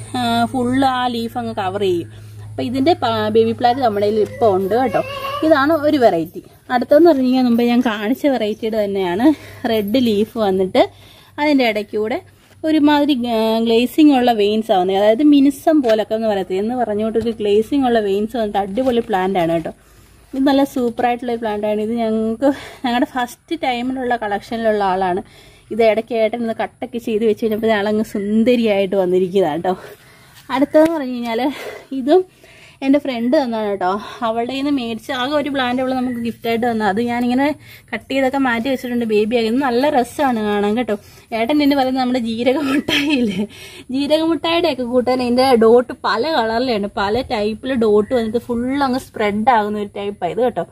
[SPEAKER 1] ഫുള്ള് ആ ലീഫ് അങ്ങ് കവർ ചെയ്യും അപ്പം ഇതിൻ്റെ ബേബി പ്ലാന്റ് നമ്മുടെ കയ്യിൽ ഇപ്പോൾ ഉണ്ട് കേട്ടോ ഇതാണ് ഒരു വെറൈറ്റി അടുത്തതെന്ന് പറഞ്ഞു കഴിഞ്ഞാൽ മുമ്പ് ഞാൻ കാണിച്ച വെറൈറ്റിയുടെ തന്നെയാണ് റെഡ് ലീഫ് വന്നിട്ട് അതിൻ്റെ ഇടയ്ക്കൂടെ ഒരുമാതിരി ഗ്ലേസിംഗ് ഉള്ള വെയിൻസ് ആവുന്നത് അതായത് മിനുസം പോലൊക്കെ എന്ന് പറയത്തില്ല എന്ന് പറഞ്ഞുകൊണ്ടൊരു ഗ്ലേസിംഗ് ഉള്ള വെയിൻസ് വന്നിട്ട് അടിപൊളി പ്ലാന്റ് ആണ് കേട്ടോ ഇത് നല്ല സൂപ്പർ ആയിട്ടുള്ള ഒരു പ്ലാന്റ് ആണ് ഇത് ഞങ്ങൾക്ക് ഞങ്ങളുടെ ഫസ്റ്റ് ടൈമിലുള്ള കളക്ഷനിലുള്ള ആളാണ് ഇത് ഇടയ്ക്ക് ഏട്ടൻ ഇത് കട്ടൊക്കെ ചെയ്ത് വെച്ച് കഴിഞ്ഞപ്പോൾ ആളങ്ങ് സുന്ദരിയായിട്ട് വന്നിരിക്കുന്നതാണ് കേട്ടോ അടുത്തതെന്ന് പറഞ്ഞു കഴിഞ്ഞാൽ ഇതും എൻ്റെ ഫ്രണ്ട് തന്നാണ് കേട്ടോ അവളുടെ കയ്യിൽ നിന്ന് മേടിച്ച് ആകെ ഒരു പ്ലാന്റ് അവൾ നമുക്ക് ഗിഫ്റ്റായിട്ട് തന്നു അത് ഞാനിങ്ങനെ കട്ട് ചെയ്തൊക്കെ മാറ്റി വെച്ചിട്ടുണ്ട് ബേബി ആയി ഇത് നല്ല രസമാണ് കാണാൻ കേട്ടോ ഏട്ടൻ എന്നെ പറയുന്നത് നമ്മുടെ ജീരക മുട്ടായി ഇല്ലേ ജീരക മുട്ടായിയുടെ ഒക്കെ കൂട്ടാൻ ഇതിൻ്റെ ഡോട്ട് പല കളറിലാണ് പല ടൈപ്പിൽ ഡോട്ട് വന്നിട്ട് ഫുൾ അങ്ങ് സ്പ്രെഡ് ആകുന്ന ഒരു ടൈപ്പായത് കേട്ടോ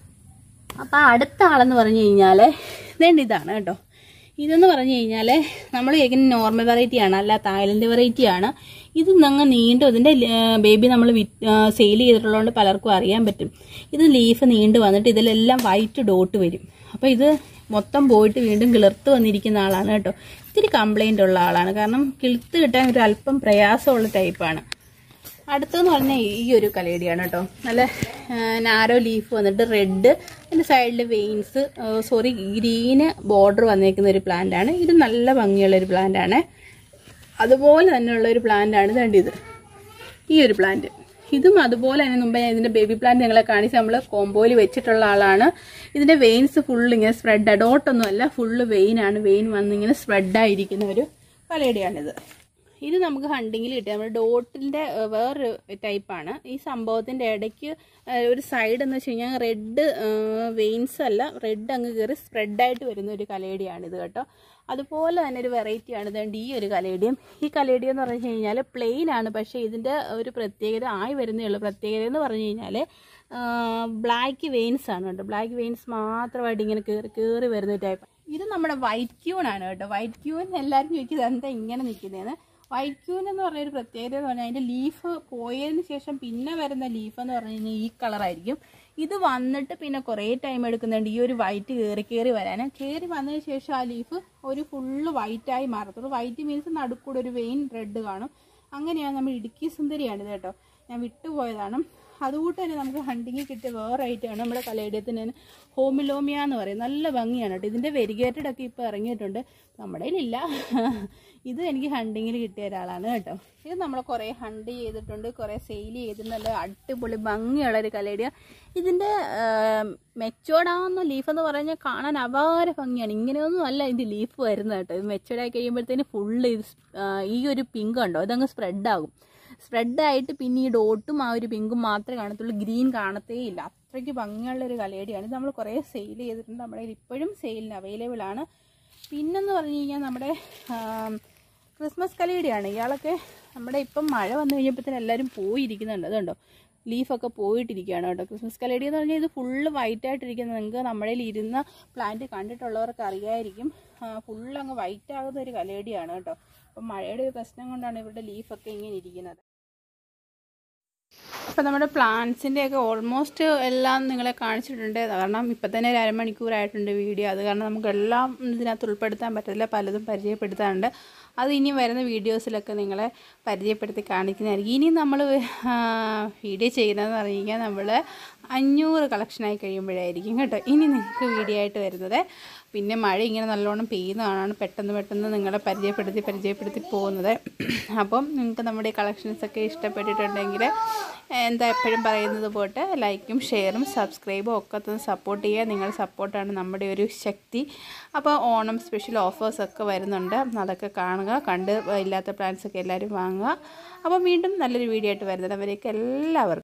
[SPEAKER 1] അപ്പം അടുത്ത ആളെന്ന് പറഞ്ഞു കഴിഞ്ഞാൽ ഇതേണ്ട ഇതാണ് കേട്ടോ ഇതെന്ന് പറഞ്ഞു കഴിഞ്ഞാൽ നമ്മൾ കേൾക്കുന്ന നോർമൽ വെറൈറ്റി ആണ് അല്ല തായ്ലൻഡ് വെറൈറ്റി ആണ് ഇത് നങ്ങ് നീണ്ടു ഇതിൻ്റെ ബേബി നമ്മൾ സെയിൽ ചെയ്തിട്ടുള്ളതുകൊണ്ട് പലർക്കും അറിയാൻ പറ്റും ഇത് ലീഫ് നീണ്ടു വന്നിട്ട് ഇതിലെല്ലാം വൈറ്റ് ഡോട്ട് വരും അപ്പോൾ ഇത് മൊത്തം പോയിട്ട് വീണ്ടും കിളിർത്ത് വന്നിരിക്കുന്ന ആളാണ് കേട്ടോ ഇത്തിരി കംപ്ലൈൻ്റ് ഉള്ള ആളാണ് കാരണം കിളുത്ത് കിട്ടാൻ ഒരു അല്പം പ്രയാസമുള്ള ടൈപ്പാണ് അടുത്തെന്ന് പറഞ്ഞാൽ ഈ ഒരു കലേഡിയാണ് കേട്ടോ നല്ല നാരോ ലീഫ് വന്നിട്ട് റെഡ് അതിൻ്റെ സൈഡിൽ വെയിൻസ് സോറി ഗ്രീന് ബോർഡർ വന്നേക്കുന്ന ഒരു പ്ലാന്റ് ആണ് ഇത് നല്ല ഭംഗിയുള്ള ഒരു പ്ലാന്റ് ആണ് അതുപോലെ തന്നെയുള്ള ഒരു പ്ലാന്റ് ആണ് ഇതാണ്ട് ഇത് ഈ ഒരു പ്ലാന്റ് ഇതും അതുപോലെ തന്നെ മുമ്പ് ഞാൻ ഇതിൻ്റെ ബേബി പ്ലാന്റ് നിങ്ങളെ കാണിച്ച് നമ്മൾ കോമ്പോയിൽ വെച്ചിട്ടുള്ള ആളാണ് ഇതിൻ്റെ വെയിൻസ് ഫുള്ള് ഇങ്ങനെ സ്പ്രെഡ് ഡോട്ടൊന്നും അല്ല ഫുള്ള് വെയിനാണ് വെയിൻ വന്നിങ്ങനെ സ്പ്രെഡായിരിക്കുന്ന ഒരു കലേഡിയാണിത് ഇത് നമുക്ക് ഹണ്ടിങ്ങിൽ കിട്ടിയ നമ്മുടെ ഡോട്ടിൻ്റെ വേറൊരു ടൈപ്പാണ് ഈ സംഭവത്തിൻ്റെ ഇടയ്ക്ക് ഏഹ്, ഒരു സൈഡ് എന്ന് വെച്ച് കഴിഞ്ഞാൽ റെഡ് വെയിൻസ് അല്ല റെഡ് അങ്ങ് കയറി സ്പ്രെഡായിട്ട് വരുന്ന ഒരു കലേഡിയാണിത് കേട്ടോ അതുപോലെ തന്നെ ഒരു വെറൈറ്റിയാണ് ഇതുകൊണ്ട് ഈ ഒരു കലേഡിയം ഈ കലേഡിയം എന്ന് പറഞ്ഞു കഴിഞ്ഞാൽ പ്ലെയിൻ ആണ് പക്ഷേ ഇതിൻ്റെ ഒരു പ്രത്യേകത ആയി വരുന്നേ ഉള്ളൂ പ്രത്യേകത എന്ന് പറഞ്ഞു കഴിഞ്ഞാൽ ബ്ലാക്ക് വെയിൻസ് ആണ് കേട്ടോ ബ്ലാക്ക് വെയിൻസ് മാത്രമായിട്ട് ഇങ്ങനെ കയറി കയറി വരുന്ന ടൈപ്പ് ഇത് നമ്മുടെ വൈറ്റ് ക്യൂൺ ആണ് കേട്ടോ വൈറ്റ് ക്യൂൺ എല്ലാവരും ചോദിക്കുന്നത് എന്താ ഇങ്ങനെ നിൽക്കുന്നതെന്ന് വൈറ്റ് ക്യൂൻ എന്ന് പറഞ്ഞൊരു പ്രത്യേകത എന്ന് പറഞ്ഞാൽ അതിൻ്റെ ലീഫ് പോയതിന് ശേഷം പിന്നെ വരുന്ന ലീഫ് എന്ന് പറഞ്ഞു കഴിഞ്ഞാൽ ഈ കളറായിരിക്കും ഇത് വന്നിട്ട് പിന്നെ കുറേ ടൈം എടുക്കുന്നുണ്ട് ഈ ഒരു വൈറ്റ് കയറി കയറി വരാൻ കയറി വന്നതിന് ശേഷം ആ ലീഫ് ഒരു ഫുള്ള് വൈറ്റായി മാറത്തുള്ളൂ വൈറ്റ് മീൻസ് നടുക്കൂടെ ഒരു വെയിൻ റെഡ് കാണും അങ്ങനെയാണ് നമ്മൾ ഇടുക്കി സുന്ദരിയാണിത് കേട്ടോ ഞാൻ വിട്ടുപോയതാണ് അതുകൂട്ട് തന്നെ നമുക്ക് ഹണ്ടിങ്ങിൽ കിട്ടിയ വേറെ ഐറ്റമാണ് നമ്മുടെ കലേഡിയത്തിന് ഹോമിലോമിയ എന്ന് പറയും നല്ല ഭംഗിയാണ് കേട്ടോ ഇതിൻ്റെ വെരിഗേറ്റഡ് ഒക്കെ ഇപ്പോൾ ഇറങ്ങിയിട്ടുണ്ട് നമ്മുടെ കയ്യിലില്ല ഇത് എനിക്ക് ഹണ്ടിങ്ങിൽ കിട്ടിയ ഒരാളാണ് കേട്ടോ ഇത് നമ്മൾ കുറേ ഹണ്ട് ചെയ്തിട്ടുണ്ട് കുറേ സെയിൽ ചെയ്തിട്ടുണ്ട് നല്ല അടിപൊളി ഭംഗിയുള്ള ഒരു കലേഡിയ ഇതിൻ്റെ മെച്ചോർഡാവുന്ന ലീഫ് എന്ന് പറഞ്ഞാൽ കാണാൻ അപാര ഭംഗിയാണ് ഇങ്ങനെയൊന്നും അല്ല ഇതിൻ്റെ ലീഫ് വരുന്നത് കേട്ടോ ഇത് മെച്ചോർഡായി കഴിയുമ്പോഴത്തേന് ഫുള്ള് ഇത് സ്- ആ, ഈ ഒരു പിങ്ക് ഉണ്ടോ ഇതങ്ങ് സ്പ്രെഡ് ആകും സ്പ്രെഡായിട്ട് പിന്നെ ഈ ഡോട്ടും ആ ഒരു പിങ്കും മാത്രമേ കാണത്തുള്ളൂ ഗ്രീൻ കാണത്തേ ഇല്ല അത്രയ്ക്ക് ഭംഗിയുള്ള ഒരു കലയടിയാണ് ഇത് നമ്മൾ കുറേ സെയിൽ ചെയ്തിട്ടുണ്ട് നമ്മുടെ കയ്യിൽ ഇപ്പോഴും സെയിലിന് അവൈലബിൾ ആണ് പിന്നെന്ന് പറഞ്ഞു കഴിഞ്ഞാൽ നമ്മുടെ ആം, ക്രിസ്മസ് കലയുടെയാണ് ഇയാളൊക്കെ നമ്മുടെ ഇപ്പം മഴ വന്നു കഴിഞ്ഞപ്പോഴത്തേന് എല്ലാവരും പോയിരിക്കുന്നുണ്ട് അതുണ്ടോ ലീഫൊക്കെ പോയിട്ടിരിക്കുകയാണ് കേട്ടോ ക്രിസ്മസ് കലേഡി എന്ന് പറഞ്ഞാൽ ഇത് ഫുള്ള് വൈറ്റ് ആയിട്ടിരിക്കുന്നത് നിങ്ങൾക്ക് നമ്മുടെ കയ്യിൽ ഇരുന്ന പ്ലാന്റ് കണ്ടിട്ടുള്ളവർക്ക് അറിയായിരിക്കും ഫുള്ള് അങ്ങ് വൈറ്റ് ആകുന്ന ഒരു കലേഡിയാണ് കേട്ടോ അപ്പം മഴയുടെ ഒരു പ്രശ്നം കൊണ്ടാണ് ഇവരുടെ ലീഫൊക്കെ ഇങ്ങനെ ഇരിക്കുന്നത് അപ്പോൾ നമ്മുടെ പ്ലാന്റ്സിൻ്റെ ഒക്കെ ഓൾമോസ്റ്റ് എല്ലാം നിങ്ങളെ കാണിച്ചിട്ടുണ്ട് കാരണം ഇപ്പം തന്നെ ഒരു അരമണിക്കൂറായിട്ടുണ്ട് വീഡിയോ അത് കാരണം നമുക്ക് എല്ലാം ഇതിനകത്ത് ഉൾപ്പെടുത്താൻ പറ്റില്ല പലതും പരിചയപ്പെടുത്താനുണ്ട് അത് ഇനി വരുന്ന വീഡിയോസിലൊക്കെ നിങ്ങളെ പരിചയപ്പെടുത്തി കാണിക്കുന്നതായിരിക്കും ഇനി നമ്മൾ വീഡിയോ ചെയ്യുന്നതെന്ന് പറഞ്ഞു കഴിഞ്ഞാൽ നമ്മൾ അഞ്ഞൂറ് കളക്ഷനായി കഴിയുമ്പോഴായിരിക്കും കേട്ടോ ഇനി നിങ്ങൾക്ക് വീഡിയോ ആയിട്ട് വരുന്നത് പിന്നെ മഴ ഇങ്ങനെ നല്ലോണം പെയ്യുന്നതാണ് പെട്ടെന്ന് പെട്ടെന്ന് നിങ്ങളെ പരിചയപ്പെടുത്തി പരിചയപ്പെടുത്തി പോകുന്നത് അപ്പം നിങ്ങൾക്ക് നമ്മുടെ ഈ കളക്ഷൻസൊക്കെ ഇഷ്ടപ്പെട്ടിട്ടുണ്ടെങ്കിൽ എന്താ എപ്പോഴും പറയുന്നത് പോട്ട് ലൈക്കും ഷെയറും സബ്സ്ക്രൈബും ഒക്കെ തന്നെ സപ്പോർട്ട് ചെയ്യുക നിങ്ങളുടെ സപ്പോർട്ടാണ് നമ്മുടെ ഒരു ശക്തി അപ്പോൾ ഓണം സ്പെഷ്യൽ ഓഫേഴ്സൊക്കെ വരുന്നുണ്ട് അതൊക്കെ കാണുക കണ്ട് ഇല്ലാത്ത പ്ലാൻസൊക്കെ എല്ലാവരും വാങ്ങുക അപ്പോൾ വീണ്ടും നല്ലൊരു വീഡിയോ ആയിട്ട് വരുന്നത് അവരേക്ക് എല്ലാവർക്കും